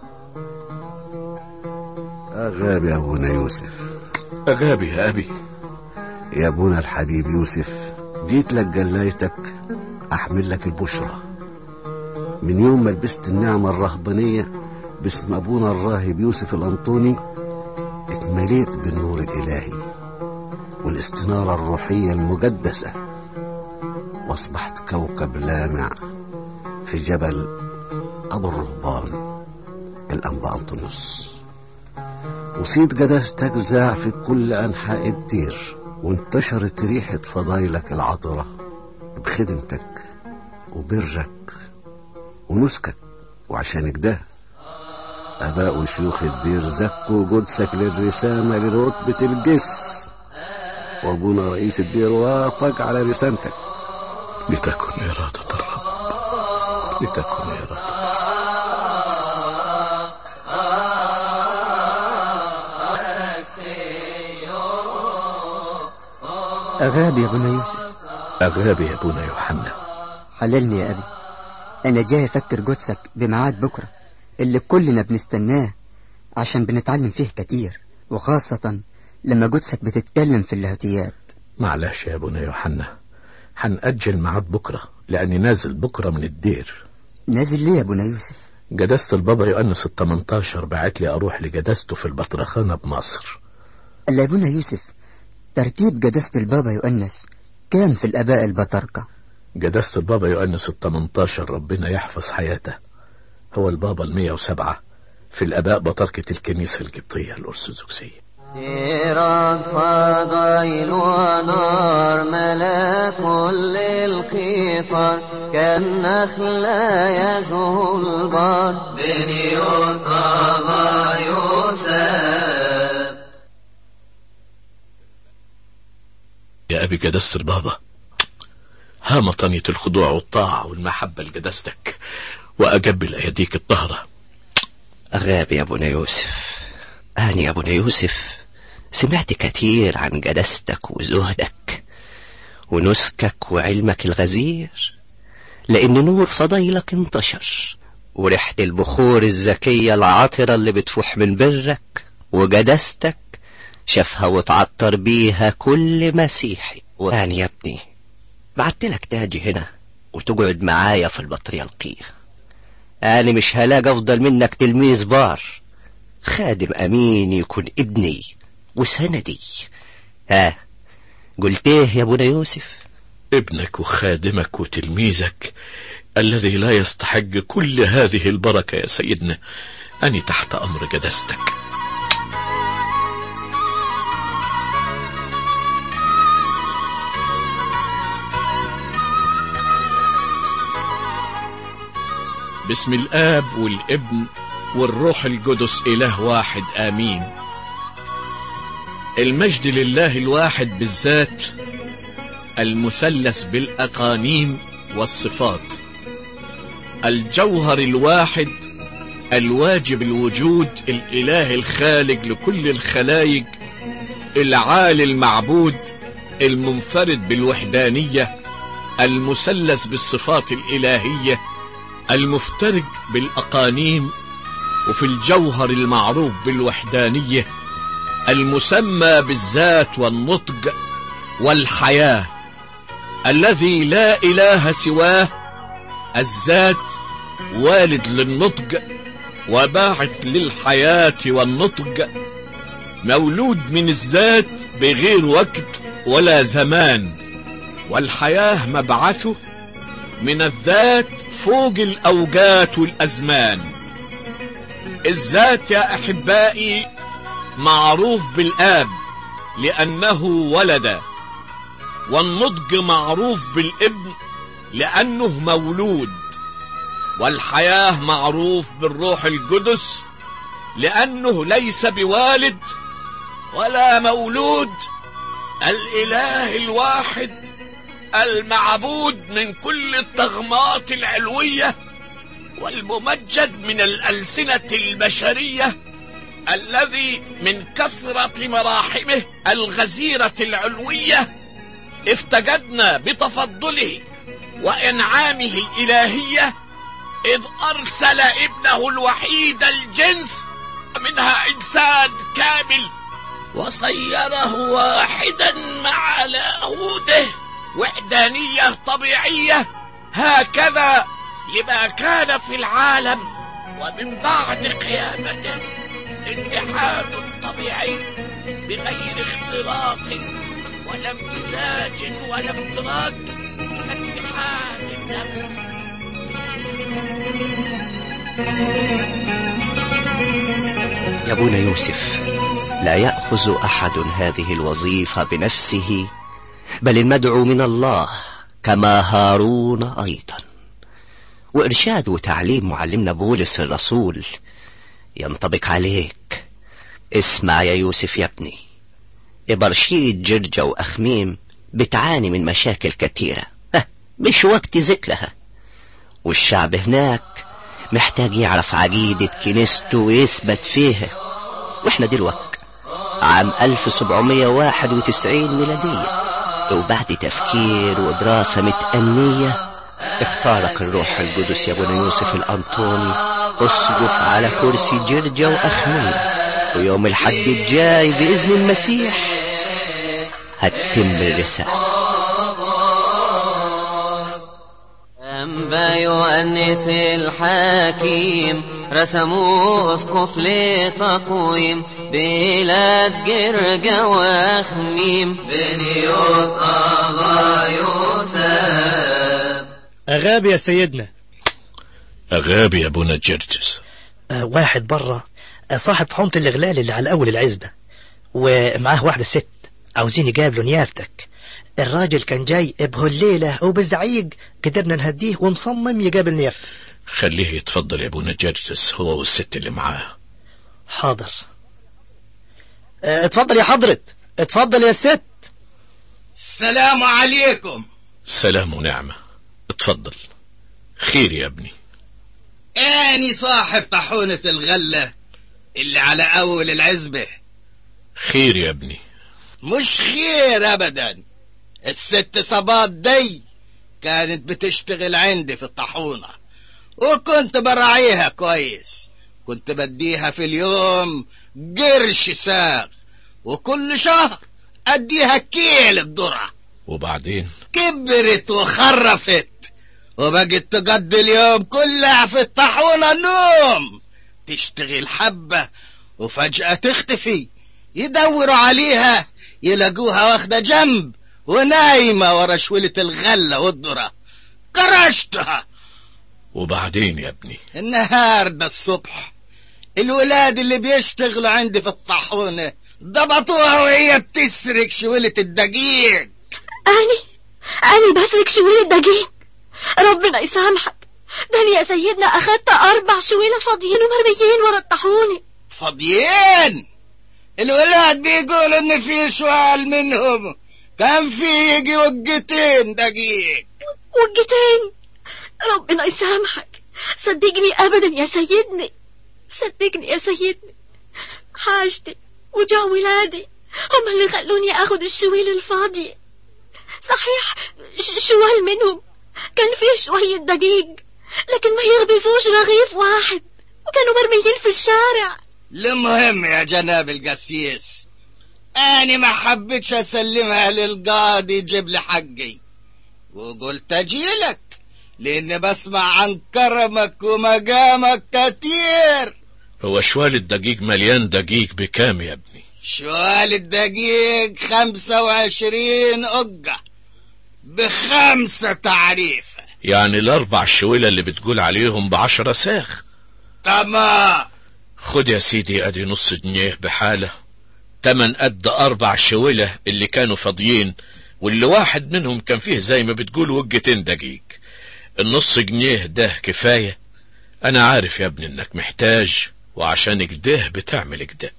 أغاب يا أبونا يوسف أغابي يا أبي يا أبونا الحبيب يوسف جيت لك جلايتك أحمل لك البشرى من يوم ما لبست النعمة الرهبانية باسم أبونا الراهب يوسف الأنطوني اتمليت بالنور الإلهي والاستنارة الروحية المقدسة وأصبحت كوكب لامع في جبل أبو الرهبان الأنبا أنطونيوس وصيت قداستك زاع في كل أنحاء الدير وانتشرت ريحة فضايلك العطرة بخدمتك وبرك ونسكك وعشان كده آباء وشيوخ الدير زكوا قدسك للرسامة لرتبة الجس وأبونا رئيس الدير وافق على رسامتك لتكن إرادة الرب لتكن إرادة أغاب يا ابونا يوسف أغابي يا أبونا يوحنا حللني يا أبي أنا جاي أفكر قدسك بميعاد بكرة اللي كلنا بنستناه عشان بنتعلم فيه كتير وخاصة لما قدسك بتتكلم في اللاهوتيات معلش يا أبونا يوحنا هنأجل ميعاد بكرة لأني نازل بكرة من الدير نازل ليه يا ابونا يوسف جداسة البابا يؤنس التمنتاشر بعت لي أروح لجداسته في البطرخانة بمصر ألا يا ابونا يوسف ترتيب جداسة البابا يؤنس كام في الآباء البطاركة جداسة البابا يؤنس التمنتاشر ربنا يحفظ حياته هو البابا المية وسبعة في الآباء بطركة الكنيسة القبطية الأرثوذكسية سيرك فضيل ونار ملا كل القفر كالنخل يزهو البر بنيوت أبا يوسف يا أبي جداسة البابا ها مطنية الخضوع والطاعة والمحبة لجداستك وأجبل أيديك الطهرة أغاب يا أبونا يوسف أنا يا أبونا يوسف سمعت كتير عن جلستك وزهدك ونسكك وعلمك الغزير لأن نور فضيلك انتشر وريحة البخور الزكية العطرة اللي بتفوح من برك وجدستك شافها وتعطر بيها كل مسيحي وأنا يا ابني بعتلك تاجي هنا وتقعد معايا في البطريركية أنا مش هلاقي أفضل منك تلميذ بار خادم أمين يكون ابني وسندي ها قلت ايه يا ابونا يوسف ابنك وخادمك وتلميذك الذي لا يستحق كل هذه البركة يا سيدنا أني تحت أمر جدستك باسم الآب والابن والروح القدس إله واحد آمين المجد لله الواحد بالذات المثلث بالأقانيم والصفات الجوهر الواحد الواجب الوجود الإله الخالق لكل الخلايق العالي المعبود المنفرد بالوحدانية المثلث بالصفات الإلهية المفترق بالأقانيم وفي الجوهر المعروف بالوحدانية المسمى بالذات والنطق والحياة الذي لا إله سواه الذات والد للنطق وباعث للحياة والنطق مولود من الذات بغير وقت ولا زمان والحياة مبعثه من الذات فوق الأوقات والأزمان الذات يا أحبائي معروف بالآب لأنه ولد والنضج معروف بالابن لأنه مولود والحياة معروف بالروح القدس لأنه ليس بوالد ولا مولود الإله الواحد المعبود من كل الطغمات العلوية والممجد من الألسنة البشرية الذي من كثرة مراحمه الغزيرة العلوية افتقدنا بتفضله وإنعامه الإلهية إذ أرسل ابنه الوحيد الجنس منها إنسان كامل وصيره واحدا مع لاهوته وحدانية طبيعية هكذا لما كان في العالم ومن بعد قيامته اتحاد طبيعي بغير اختلاط ولا امتزاج ولا افتراق كاتحاد النفس يا ابونا يوسف لا يأخذ أحد هذه الوظيفة بنفسه بل المدعو من الله كما هارون أيضا وإرشاد وتعليم معلمنا بولس الرسول ينطبق عليك اسمع يا يوسف يا ابني إبرشيد جرجة وأخميم بتعاني من مشاكل كثيرة أه مش وقت ذكرها والشعب هناك محتاج يعرف عقيدة كنيسته ويثبت فيها واحنا دلوقتي عام 1791 ميلادية وبعد تفكير ودراسة متأنية اختارك الروح القدس يا ابونا يوسف الأنطوني اسقف على كرسي جرجة وأخميم ويوم الحد الجاي بإذن المسيح هتتم الرسالة أنبا يؤنس الحكيم رسموا أسقف لتقويم بلاد جرجا وخميم بنيوت أبا يوسف أغابي يا سيدنا أغابي يا ابونا جرجس آه واحد برا آه صاحب طحونة الإغلال اللي على أول العزبة ومعاه واحدة ست عاوزين يقابلوا نيافتك الراجل كان جاي بهالليلة وبزعيق قدرنا نهديه ومصمم يقابل نيافتك خليه يتفضل يا ابونا جرجس هو والست اللي معاه حاضر آه اتفضل يا حضرة اتفضل يا ست السلام عليكم سلام ونعمة اتفضل خير يا ابني اني صاحب طاحونة الغلة اللي على اول العزبة خير يا ابني مش خير ابدا الست صبات دي كانت بتشتغل عندي في الطاحونة وكنت براعيها كويس كنت بديها في اليوم قرش ساغ وكل شهر اديها كيل الذرة وبعدين كبرت وخرفت وبقت تقضي اليوم كلها في الطاحونة نوم تشتغل حبة وفجأة تختفي يدوروا عليها يلاقوها واخدة جنب ونايمة ورا شولة الغلة والذرة كرشتها وبعدين يا ابني النهاردة الصبح الولاد اللي بيشتغلوا عندي في الطاحونة ضبطوها وهي بتسرق شولة الدقيق أنا أنا بسرق شوية دقيق ربنا يسامحك ده أنا يا سيدنا أخدت أربع شويلة فاضيين ومرميين ورا الطاحونة فاضيين الولاد بيقولوا إن في سؤال منهم كان في يجي وقتين دقيق وقتين ربنا يسامحك صدقني أبدا يا سيدني صدقني يا سيدني حاجتي وجا ولادي هم اللي خلوني اخد الشويل الفاضي صحيح ش- شوال منهم كان فيه شوية دقيق لكن ما يغبزوش رغيف واحد وكانوا مرميين في الشارع المهم يا جناب القسيس أنا ما حبيتش أسلمها للقاضي يجيب لي حقي وقلت أجيلك لأني بسمع عن كرمك ومقامك كتير هو شوال الدقيق مليان دقيق بكام يا ابني شوال الدقيق خمسة وعشرين أقة بخمسة تعريفة يعني الاربع شويلة اللي بتقول عليهم بعشرة ساخ تمام خد يا سيدي ادي نص جنيه بحالة تمن قد اربع شويلة اللي كانوا فاضيين واللي واحد منهم كان فيه زي ما بتقول وجتين دقيق النص جنيه ده كفاية انا عارف يا ابني انك محتاج وعشان كده بتعمل كده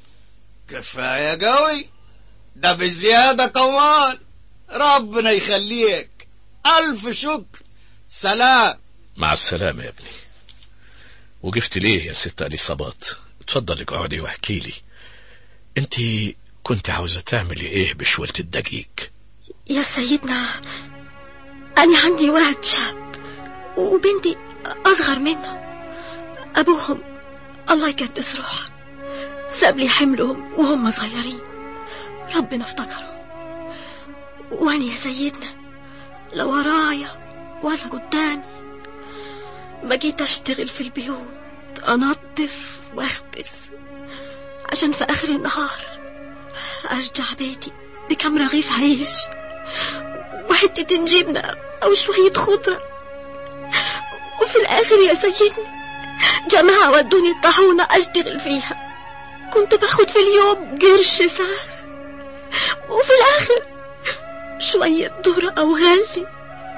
كفاية قوي ده بزيادة كمان ربنا يخليك ألف شكر سلام مع السلامة يا ابني وقفت ليه يا ست اليصابات اتفضلي اقعدي واحكي لي انت كنت عاوزة تعملي ايه بشويلة الدقيق يا سيدنا أنا عندي ولد شاب وبنتي أصغر منه أبوهم الله يكدس روحه ساب لي حملهم وهم صغيرين ربنا افتكروا وأنا يا سيدنا لا ورايا ولا قدامي بقيت أشتغل في البيوت أنظف وأخبز عشان في آخر النهار أرجع بيتي بكم رغيف عيش وحتة جبنة أو شوية خضرة وفي الآخر يا سيدني جماعة ودوني الطاحونة أشتغل فيها كنت باخد في اليوم قرش ساخ وفي الآخر شوية ذرة أو غلي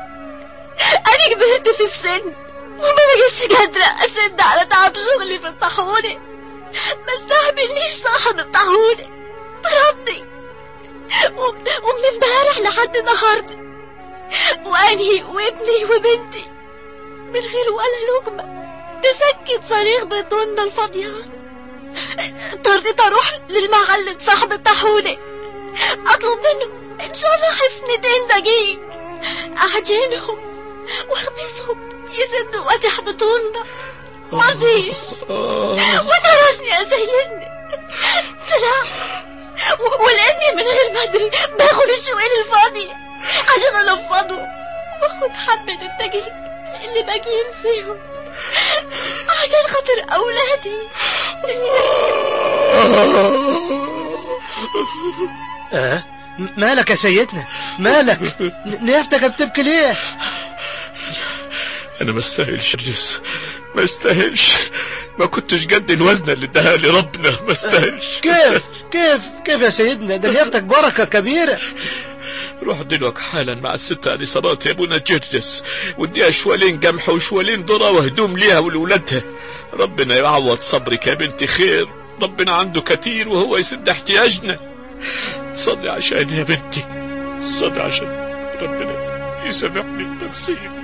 أنا كبرت في السن وما بقتش قادرة أسد على تعب شغلي في الطاحونة ما استهبلنيش صاحب الطاحونة ضربني و- ومن امبارح لحد النهارده وانهي وابني وبنتي من غير ولا لقمه تسكت صريخ بطننا الفضيان اضطريت اروح للمعلم صاحب الطاحونه اطلب منه ان شاء الله حفنتين دقيق اعجنهم واخبزهم يسدوا وجع بطننا مرضيش وطرشني يا سيدني طلع و- ولاني من غير ما ادري باخد الشوال الفاضي عشان انفضه واخد حبة الدقيق اللي باقيين فيهم عشان خاطر اولادي آه م- مالك يا سيدنا مالك ن- نيافتك بتبكي ليه انا ما استاهلش الجس ما استاهلش ما كنتش قد الوزنة اللي اداها لي ربنا ما استاهلش كيف كيف كيف يا سيدنا ده نيافتك بركة كبيرة روح دلوقتي حالا مع الست اليصابات يا ابونا جرجس واديها شوالين قمح وشوالين ذرة وهدوم ليها ولولادها ربنا يعوض صبرك يا بنتي خير ربنا عنده كتير وهو يسد احتياجنا صلي عشان يا بنتي صلي عشان ربنا يسامحني بنفسي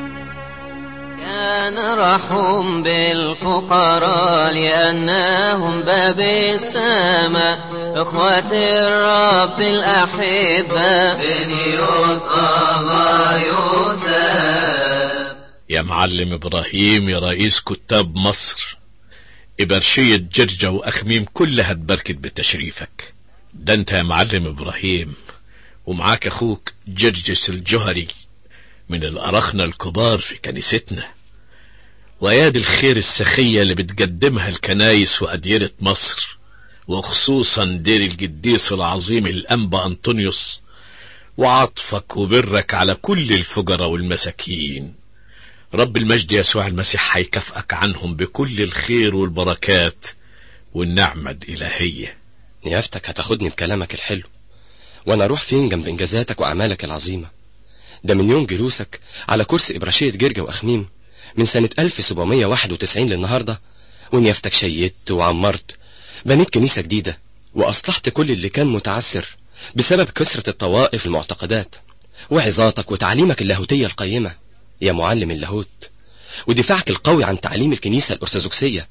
كان رحم بالفقراء لأنهم باب السماء إخوة الرب الأحبة بنيوت أبا يوسف يا معلم إبراهيم يا رئيس كتاب مصر إبرشية جرجة وأخميم كلها اتبركت بتشريفك ده انت يا معلم إبراهيم ومعاك أخوك جرجس الجهري من الأرخنة الكبار في كنيستنا وأيادي الخير السخية اللي بتقدمها الكنايس وأديرة مصر وخصوصا دير القديس العظيم الأنبا أنطونيوس وعطفك وبرك على كل الفقراء والمساكين رب المجد يسوع المسيح هيكافئك عنهم بكل الخير والبركات والنعمة الإلهية نيافتك هتاخدني بكلامك الحلو وانا اروح فين جنب انجازاتك واعمالك العظيمة ده من يوم جلوسك على كرسي إبراشية جرجة وأخميم من سنة 1791 للنهاردة ونيافتك شيدت وعمرت بنيت كنيسة جديدة وأصلحت كل اللي كان متعسر بسبب كثرة الطوائف المعتقدات وعظاتك وتعليمك اللاهوتية القيمة يا معلم اللاهوت ودفاعك القوي عن تعليم الكنيسة الأرثوذكسية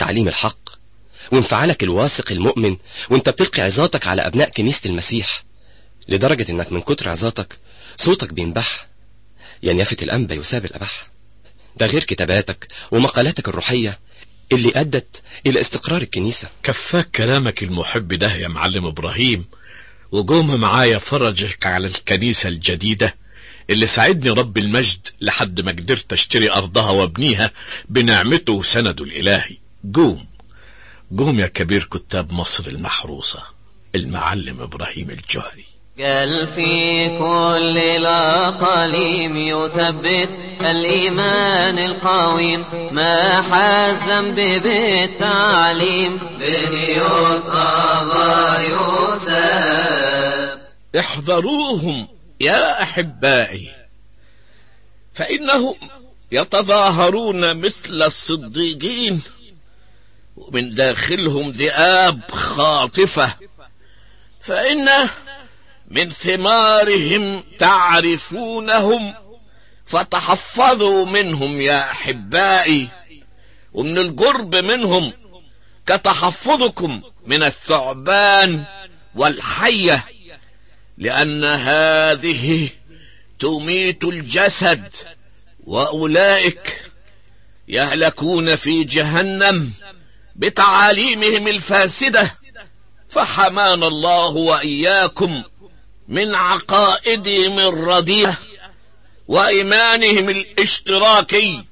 تعليم الحق وانفعالك الواثق المؤمن وانت بتلقي عظاتك على أبناء كنيسة المسيح لدرجة انك من كتر عظاتك صوتك بينبح ينيافة الأنبا يساب الأبح ده غير كتاباتك ومقالاتك الروحية اللي أدت إلى استقرار الكنيسة كفاك كلامك المحب ده يا معلم إبراهيم وقوم معايا فرجك على الكنيسة الجديدة اللي ساعدني رب المجد لحد ما قدرت اشتري أرضها وابنيها بنعمته وسنده الإلهي قوم قوم يا كبير كتاب مصر المحروسة المعلم إبراهيم الجهري قال في كل الأقاليم يثبت الإيمان القويم ما حزم بالتعليم بنيوت أبا يوسف احذروهم يا أحبائي فإنهم يتظاهرون مثل الصديقين ومن داخلهم ذئاب خاطفة فإن من ثمارهم تعرفونهم فتحفظوا منهم يا أحبائي ومن القرب منهم كتحفظكم من الثعبان والحية لأن هذه تميت الجسد وأولئك يهلكون في جهنم بتعاليمهم الفاسدة فحمان الله وإياكم من عقائدهم الرديئة وإيمانهم الاشتراكي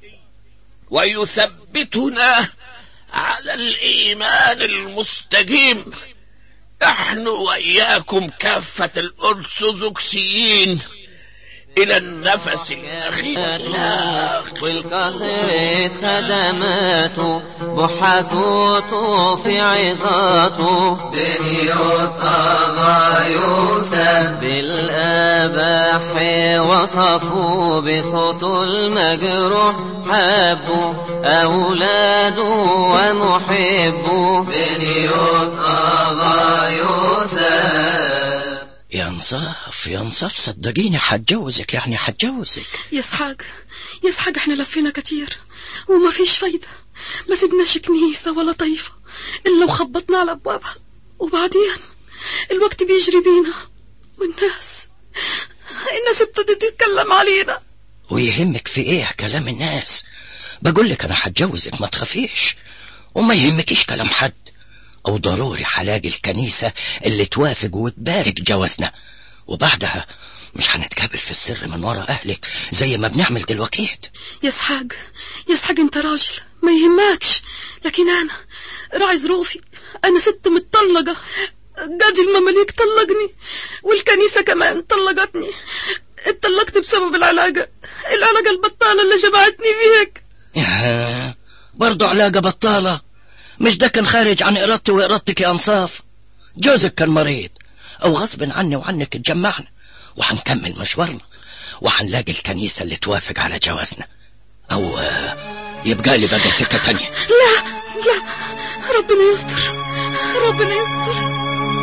ويثبتنا على الإيمان المستقيم نحن وإياكم كافة الأرثوذكسيين إلى النفس الأخير لا والكثرة خدماته بحثوته في عظاته بنيوت أبا يوسف بالأباح وصفوا بصوت المجروح حبوا أولاده ومحبوا بنيوت أبا يوسف ينصف ينصف صدقيني حتجوزك يعني حتجوزك يا اسحاق يا اسحاق احنا لفينا كتير وما فيش فايدة ما سيبناش كنيسة ولا طايفة إلا وخبطنا على أبوابها وبعدين الوقت بيجري بينا والناس الناس ابتدت تتكلم علينا ويهمك في ايه كلام الناس بقول لك انا حتجوزك ما تخافيش وما يهمكيش كلام حد او ضروري هلاقي الكنيسة اللي توافق وتبارك جوازنا وبعدها مش هنتقابل في السر من ورا اهلك زي ما بنعمل دلوقتي يا اسحاق يا اسحاق انت راجل ما يهمكش لكن انا راعي ظروفي انا ست متطلقة جاجي المماليك طلقني والكنيسة كمان طلقتني اتطلقت بسبب العلاقة العلاقة البطالة اللي جمعتني بيك يا برضو علاقة بطالة مش ده كان خارج عن إرادتي وإرادتك يا أنصاف جوزك كان مريض أو غصب عني وعنك اتجمعنا وهنكمل مشوارنا وهنلاقي الكنيسة اللي توافق على جوازنا أو آه، يبقى لي بقى سكة تانية لا لا ربنا يستر ربنا يستر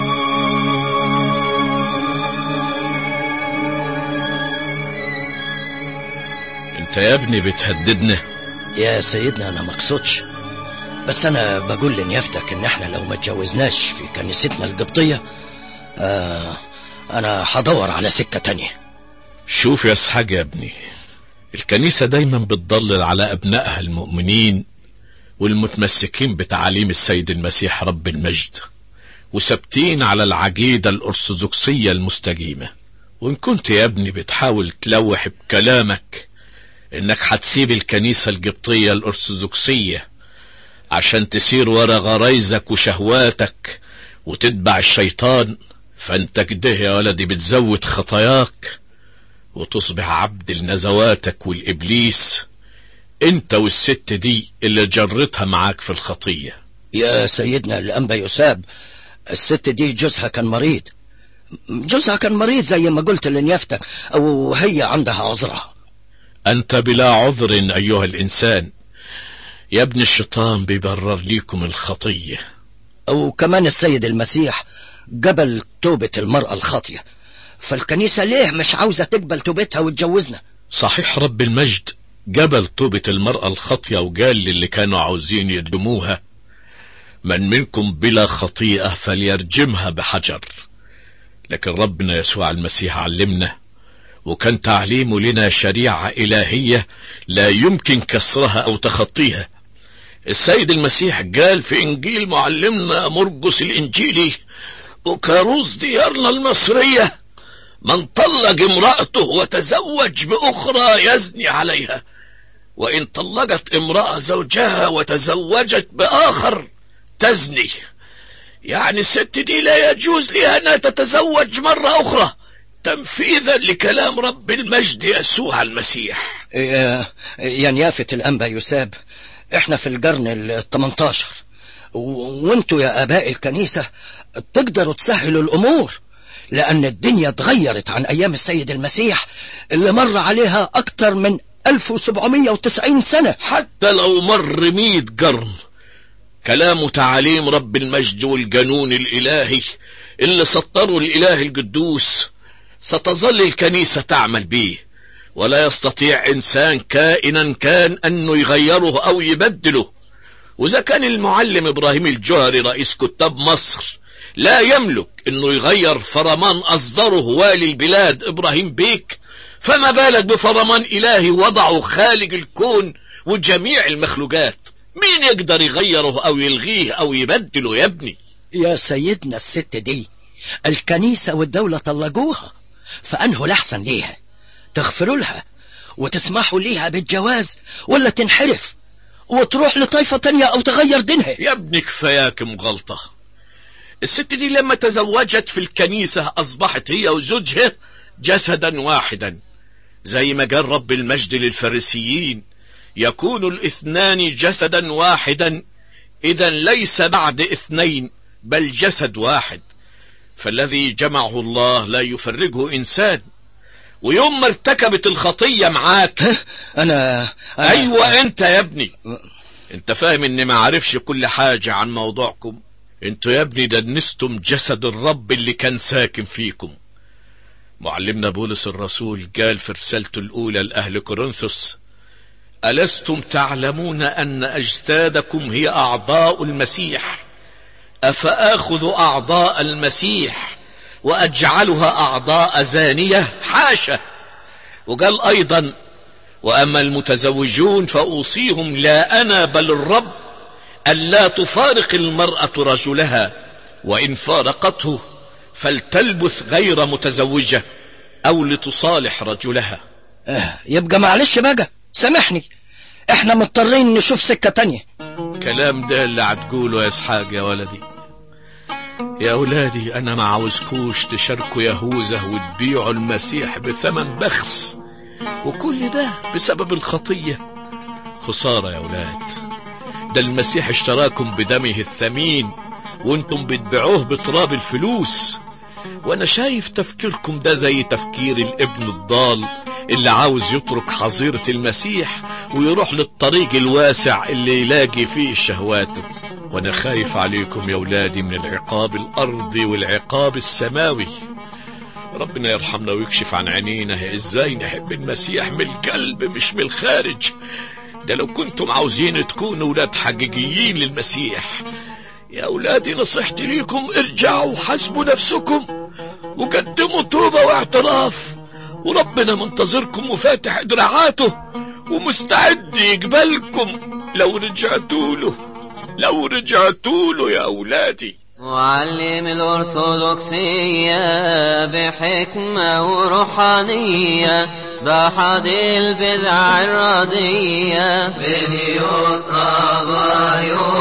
انت يا ابني بتهددنا يا سيدنا أنا مقصودش بس أنا بقول لنيافتك إن إحنا لو ما اتجوزناش في كنيستنا القبطية آه أنا هدور على سكة تانية شوف يا اسحاق يا ابني الكنيسة دايما بتضلل على أبنائها المؤمنين والمتمسكين بتعاليم السيد المسيح رب المجد وثابتين على العقيدة الأرثوذكسية المستقيمة وإن كنت يا ابني بتحاول تلوح بكلامك إنك هتسيب الكنيسة القبطية الأرثوذكسية عشان تسير ورا غرايزك وشهواتك وتتبع الشيطان فانت كده يا ولدي بتزود خطاياك وتصبح عبد لنزواتك والإبليس انت والست دي اللي جرتها معاك في الخطية يا سيدنا الأنبا يساب الست دي جوزها كان مريض جوزها كان مريض زي ما قلت لنيافتك أو هي عندها عذرها أنت بلا عذر أيها الإنسان يا ابن الشيطان بيبرر ليكم الخطية أو كمان السيد المسيح قبل توبة المرأة الخاطية فالكنيسة ليه مش عاوزة تقبل توبتها وتجوزنا صحيح رب المجد قبل توبة المرأة الخاطية وقال للي كانوا عاوزين يدموها من منكم بلا خطيئة فليرجمها بحجر لكن ربنا يسوع المسيح علمنا وكان تعليمه لنا شريعة إلهية لا يمكن كسرها أو تخطيها السيد المسيح قال في إنجيل معلمنا مرقس الإنجيلي وكاروس ديارنا المصرية من طلق امرأته وتزوج بأخرى يزني عليها وإن طلقت امرأة زوجها وتزوجت بآخر تزني يعني الست دي لا يجوز لها أنها تتزوج مرة أخرى تنفيذا لكلام رب المجد يسوع المسيح يا يا نيافة الأنبا يساب احنا في القرن ال 18 و- وانتوا يا آباء الكنيسة تقدروا تسهلوا الأمور لأن الدنيا اتغيرت عن أيام السيد المسيح اللي مر عليها أكتر من 1790 سنة حتى لو مر مئة قرن كلام وتعاليم رب المجد والجنون الإلهي اللي سطره الإله القدوس ستظل الكنيسة تعمل به ولا يستطيع إنسان كائنا كان أنه يغيره أو يبدله وإذا كان المعلم إبراهيم الجوهري رئيس كتاب مصر لا يملك أنه يغير فرمان أصدره والي البلاد إبراهيم بيك فما بالك بفرمان إلهي وضعه خالق الكون وجميع المخلوقات مين يقدر يغيره أو يلغيه أو يبدله يا ابني يا سيدنا الست دي الكنيسة والدولة طلقوها فأنه الأحسن ليها تغفروا لها وتسمحوا ليها بالجواز ولا تنحرف وتروح لطائفة تانية أو تغير دينها يا ابني كفاياك مغلطة الست دي لما تزوجت في الكنيسة أصبحت هي وزوجها جسدا واحدا زي ما قال رب المجد للفريسيين يكون الاثنان جسدا واحدا إذا ليس بعد اثنين بل جسد واحد فالذي جمعه الله لا يفرقه إنسان ويوم ما ارتكبت الخطية معاك أنا, أنا أيوة أنت يا ابني أنت فاهم إني ما عارفش كل حاجة عن موضوعكم أنتوا يا ابني دنستم جسد الرب اللي كان ساكن فيكم معلمنا بولس الرسول قال في رسالته الأولى لأهل كورنثوس ألستم تعلمون أن أجسادكم هي أعضاء المسيح أفآخذ أعضاء المسيح وأجعلها أعضاء زانية حاشا وقال أيضا وأما المتزوجون فأوصيهم لا أنا بل الرب ألا تفارق المرأة رجلها وإن فارقته فلتلبث غير متزوجة أو لتصالح رجلها آه يبقى معلش بقى سامحني احنا مضطرين نشوف سكة تانية كلام ده اللي هتقوله يا اسحاق يا ولدي يا أولادي أنا ما عاوزكوش تشاركوا يهوذا وتبيعوا المسيح بثمن بخس وكل ده بسبب الخطية خسارة يا أولاد ده المسيح اشتراكم بدمه الثمين وانتم بتبيعوه بتراب الفلوس وانا شايف تفكيركم ده زي تفكير الابن الضال اللي عاوز يترك حظيرة المسيح ويروح للطريق الواسع اللي يلاقي فيه شهواته وانا خايف عليكم يا ولادي من العقاب الارضي والعقاب السماوي ربنا يرحمنا ويكشف عن عينينا ازاي نحب المسيح من القلب مش من الخارج ده لو كنتم عاوزين تكونوا ولاد حقيقيين للمسيح يا أولادي نصيحتي ليكم ارجعوا حسبوا نفسكم وقدموا توبة واعتراف وربنا منتظركم وفاتح دراعاته ومستعد يقبلكم لو رجعتوا له لو رجعتوا له يا أولادي وعلم الأرثوذكسية بحكمة وروحانية بحد البدع الردية بنيوت أبا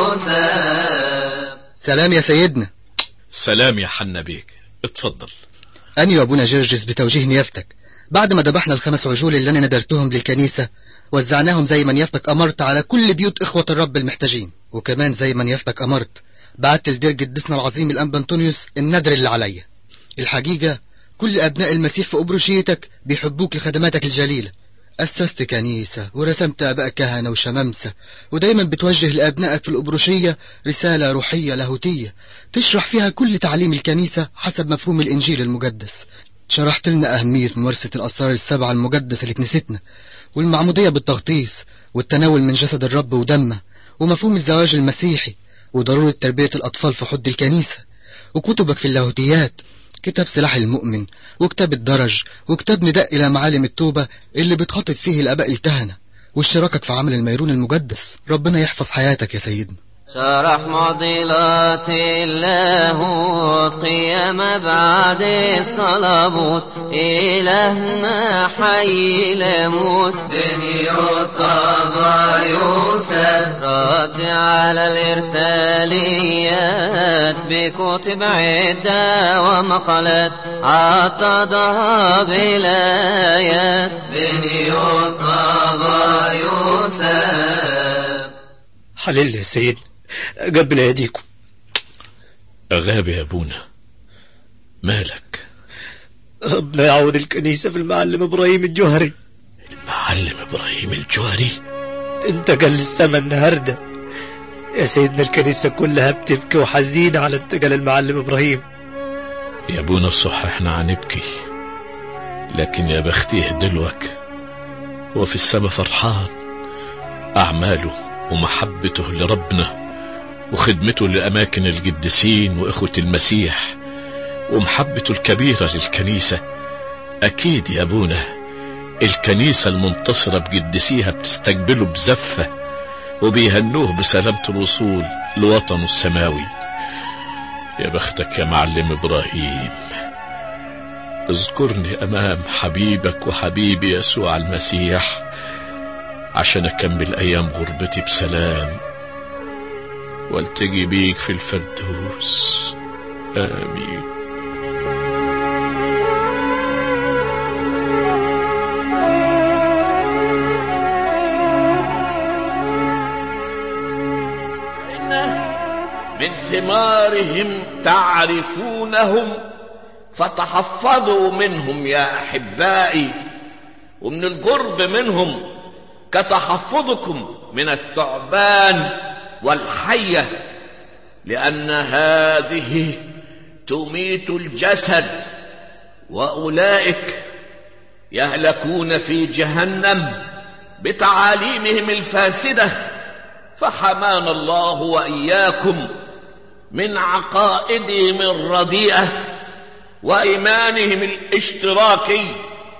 يوسف سلام يا سيدنا سلام يا حنا بيك اتفضل أني وأبونا جرجس بتوجيه نيافتك بعد ما ذبحنا الخمس عجول اللي أنا ندرتهم للكنيسة وزعناهم زي ما نيافتك أمرت على كل بيوت إخوة الرب المحتاجين وكمان زي ما نيافتك أمرت بعت لدير قدسنا العظيم الأنبا أنطونيوس الندر اللي عليا الحقيقة كل أبناء المسيح في أبروشيتك بيحبوك لخدماتك الجليلة أسست كنيسة ورسمت أباء كهنة وشمامسة ودايما بتوجه لأبنائك في الأبروشية رسالة روحية لاهوتية تشرح فيها كل تعليم الكنيسة حسب مفهوم الإنجيل المقدس شرحت لنا أهمية ممارسة الأسرار السبعة المقدسة لكنيستنا والمعمودية بالتغطيس والتناول من جسد الرب ودمه ومفهوم الزواج المسيحي وضرورة تربية الأطفال في حد الكنيسة وكتبك في اللاهوتيات كتاب سلاح المؤمن وكتاب الدرج وكتاب نداء إلى معالم التوبة اللي بتخاطب فيه الآباء الكهنة واشتراكك في عمل الميرون المقدس ربنا يحفظ حياتك يا سيدنا شرح معضلات اللاهوت قيام بعد الصلابوت إلهنا حي لموت بنيوت قضى يوسف رد على الإرساليات بكتب عدة ومقالات عطدها بالآيات بنيوت قضى يوسف حلل يا سيد قبل ايديكم غاب يا ابونا مالك ربنا يعوض الكنيسة في المعلم ابراهيم الجوهري معلم ابراهيم الجوهري انتقل للسما النهارده يا سيدنا الكنيسة كلها بتبكي وحزينة على انتقال المعلم ابراهيم يا ابونا الصح احنا هنبكي لكن يا بختيه دلوك هو في السما فرحان أعماله ومحبته لربنا وخدمته لأماكن القديسين وإخوة المسيح ومحبته الكبيرة للكنيسة أكيد يا أبونا الكنيسة المنتصرة بقدسيها بتستقبله بزفة وبيهنوه بسلامة الوصول لوطنه السماوي يا بختك يا معلم إبراهيم اذكرني أمام حبيبك وحبيبي يسوع المسيح عشان أكمل أيام غربتي بسلام والتقي بيك في الفردوس آمين من ثمارهم تعرفونهم فتحفظوا منهم يا أحبائي ومن القرب منهم كتحفظكم من الثعبان والحية لأن هذه تميت الجسد وأولئك يهلكون في جهنم بتعاليمهم الفاسدة فحمانا الله وإياكم من عقائدهم الرديئة وإيمانهم الاشتراكي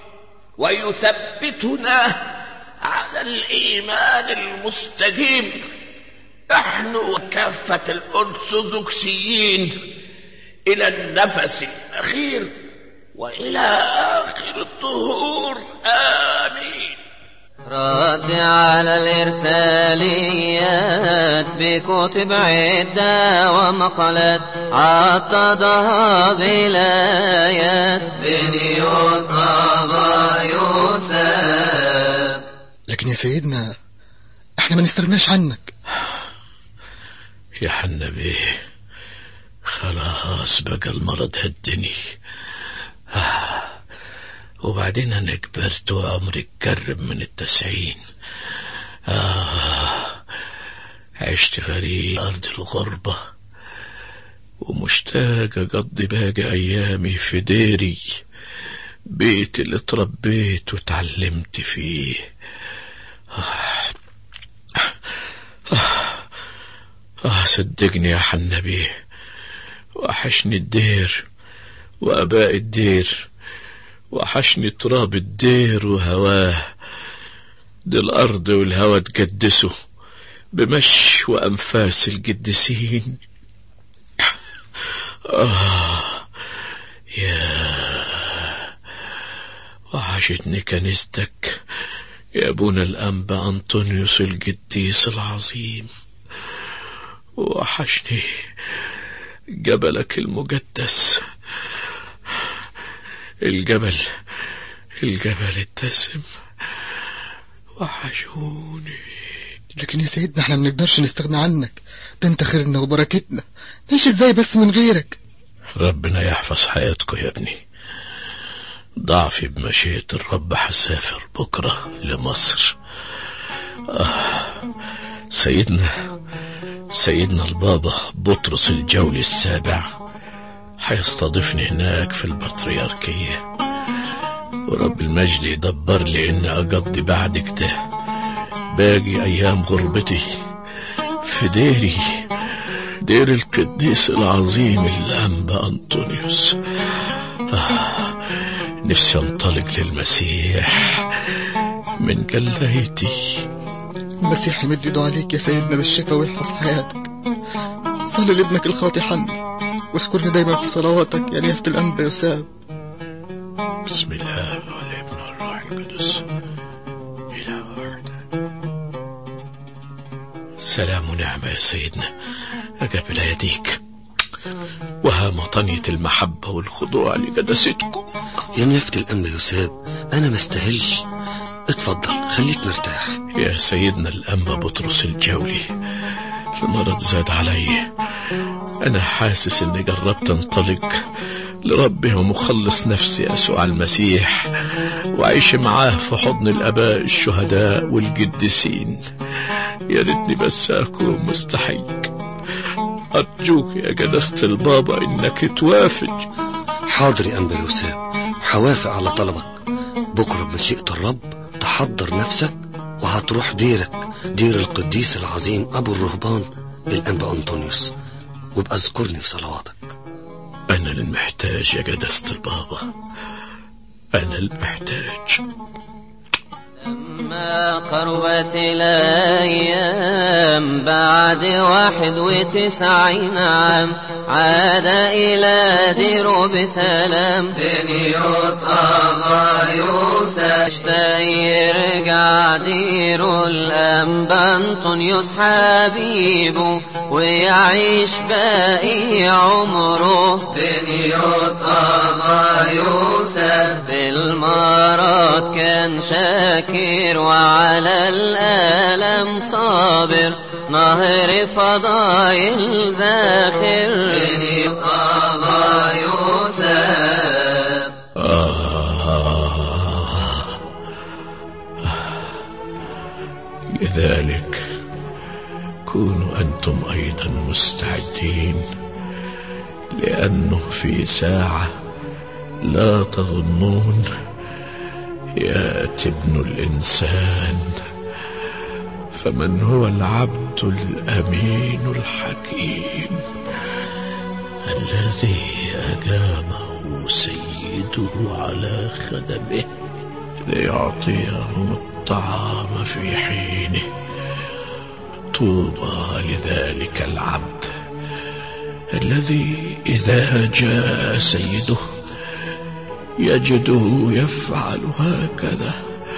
ويثبتنا على الإيمان المستقيم نحن وكافة الأرثوذكسيين إلى النفس الأخير وإلى آخر الظهور آمين رد على الإرساليات بكتب عدة ومقالات عطدها بالآيات بنيوت قضى يوسف لكن يا سيدنا احنا ما نستغناش عنك يا حنبي خلاص بقى المرض هدني آه. وبعدين أنا كبرت وعمري قرب من التسعين آه عشت غريب أرض الغربة ومشتاق أقضي باقي أيامي في ديري بيت اللي اتربيت وتعلمت فيه آه آه آه صدقني يا حنبي وحشني الدير وأباء الدير وحشني تراب الدير وهواه دي الأرض والهوى تقدسه بمش وأنفاس القديسين آه يا وحشتني كنيستك يا أبونا الأنبا أنطونيوس القديس العظيم وحشني جبلك المقدس الجبل الجبل الدسم وحشوني لكن يا سيدنا احنا ما نقدرش نستغنى عنك ده انت خيرنا وبركتنا نعيش ازاي بس من غيرك ربنا يحفظ حياتكم يا ابني ضعفي بمشيئة الرب حسافر بكرة لمصر آه سيدنا سيدنا البابا بطرس الجولي السابع هيستضيفني هناك في البطريركية ورب المجد يدبر لي إني أقضي بعد كده باقي أيام غربتي في ديري دير القديس العظيم الأنبا أنطونيوس آه نفسي أنطلق للمسيح من جلايتي المسيح يمد ايده عليك يا سيدنا بالشفاء ويحفظ حياتك صلي لابنك الخاطي حن واذكرني دايما في صلواتك يا نيافة الأنبا يساب بسم الله والابن والروح القدس إلى واحد سلام ونعمة يا سيدنا أقبل يديك وها مطنية المحبة والخضوع لقدستكم يا نيافة الأنبا يساب أنا ما استاهلش اتفضل خليك مرتاح يا سيدنا الأنبا بطرس الجولي المرض زاد علي أنا حاسس إني جربت أنطلق لربي ومخلص نفسي يسوع المسيح وأعيش معاه في حضن الآباء الشهداء والقديسين يا ريتني بس أكون مستحق أرجوك يا جلسة البابا إنك توافق حاضر يا أنبا يوسف حوافق على طلبك بكرة بمشيئة الرب تحضر نفسك وهتروح ديرك دير القديس العظيم أبو الرهبان الأنبا أنطونيوس وابقى اذكرني في صلواتك أنا المحتاج يا جدست البابا أنا المحتاج ما قربت الأيام بعد واحد وتسعين عام عاد إلى ديره بسلام بنيوت أبا يوسف اشتاق يرجع ديره الأنبا أنطونيوس حبيبه ويعيش باقي عمره بنيوت أبا يوسف بالمرض كان شاكر وعلى الألم صابر نهر فضايل زاخر بنيوت أبا يوسف لذلك كونوا أنتم أيضا مستعدين لأنه في ساعة لا تظنون يأتي ابن الإنسان فمن هو العبد الأمين الحكيم الذي أجامه سيده على خدمه ليعطيهم الطعام في حينه طوبى لذلك العبد الذي إذا جاء سيده يجده يفعل هكذا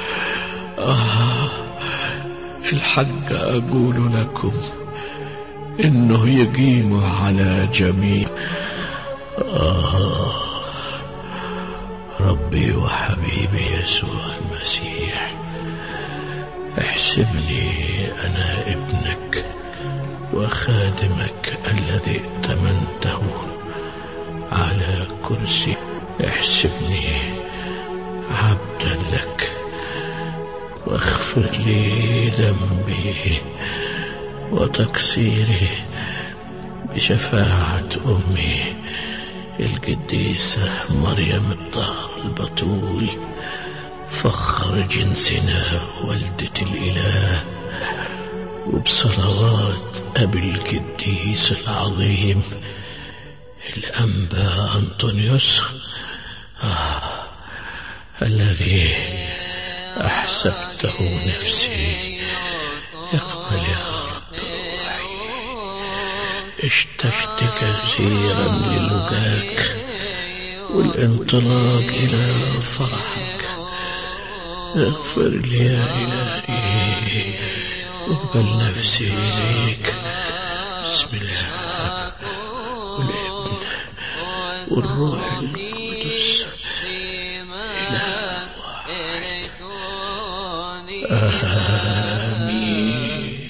آه الحق أقول لكم إنه يقيم على جميع آه ربي وحبيبي يسوع المسيح احسبني أنا ابنك وخادمك الذي ائتمنته على كرسي احسبني عبدا لك واغفر لي ذنبي وتقصيري بشفاعة أمي القديسة مريم الطاهر البتول فخر جنسنا والدة الإله وبصلوات أبي القديس العظيم الأنبا أنطونيوس آه الذي أحسبته نفسي اقبل يا رب روحي اشتقت كثيرا للقاك والانطلاق إلى فرحك اغفر لي يا إلهي واقبل نفسي زيك بسم الله والابن والروح القدس إله واحد آمين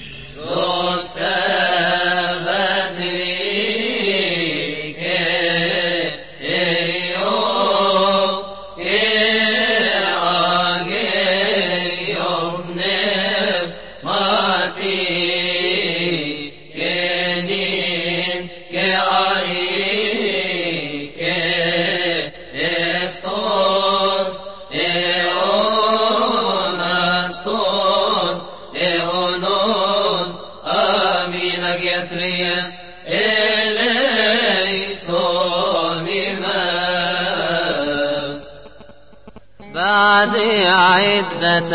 Estos eon aston بعد عدة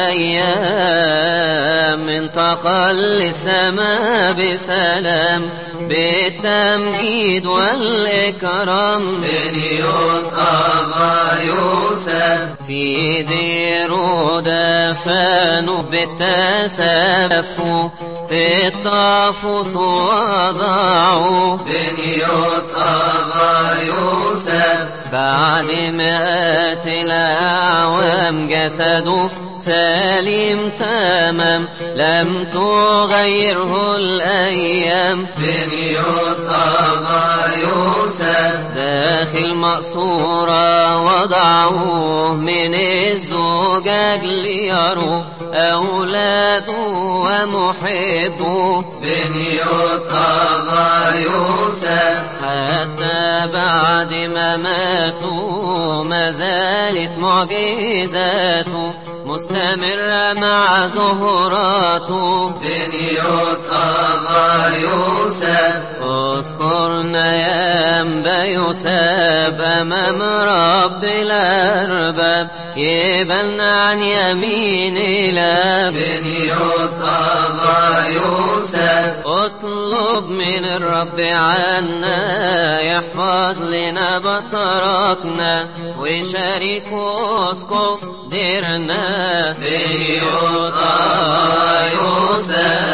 أيام انتقل للسماء بسلام بالتمجيد والإكرام بنيوت أبا يوسف في دير دفنوا بالتسف في الطافوس وضعوا بنيوت أبا يوسف بعد مئات الأعوام جسده سليم تمام لم تغيره الأيام بنيوت أبا يوسف داخل مقصورة وضعوه من الزجاج ليروا أولاده ومحبه بنيوت أبا يوسف حتى بعد ما ماتوا ما زالت معجزاته مستمرة مع زهراته بنيوت أبا يوسف اذكرنا يا أنبا يوسف أمام رب الأرباب يبلنا عن يمين الأب بنيوت أبا يوسف اطلب من الرب عنا يحفظ لنا بطرقنا ويشارك اسقف ديرنا بنيوت أبا يوسف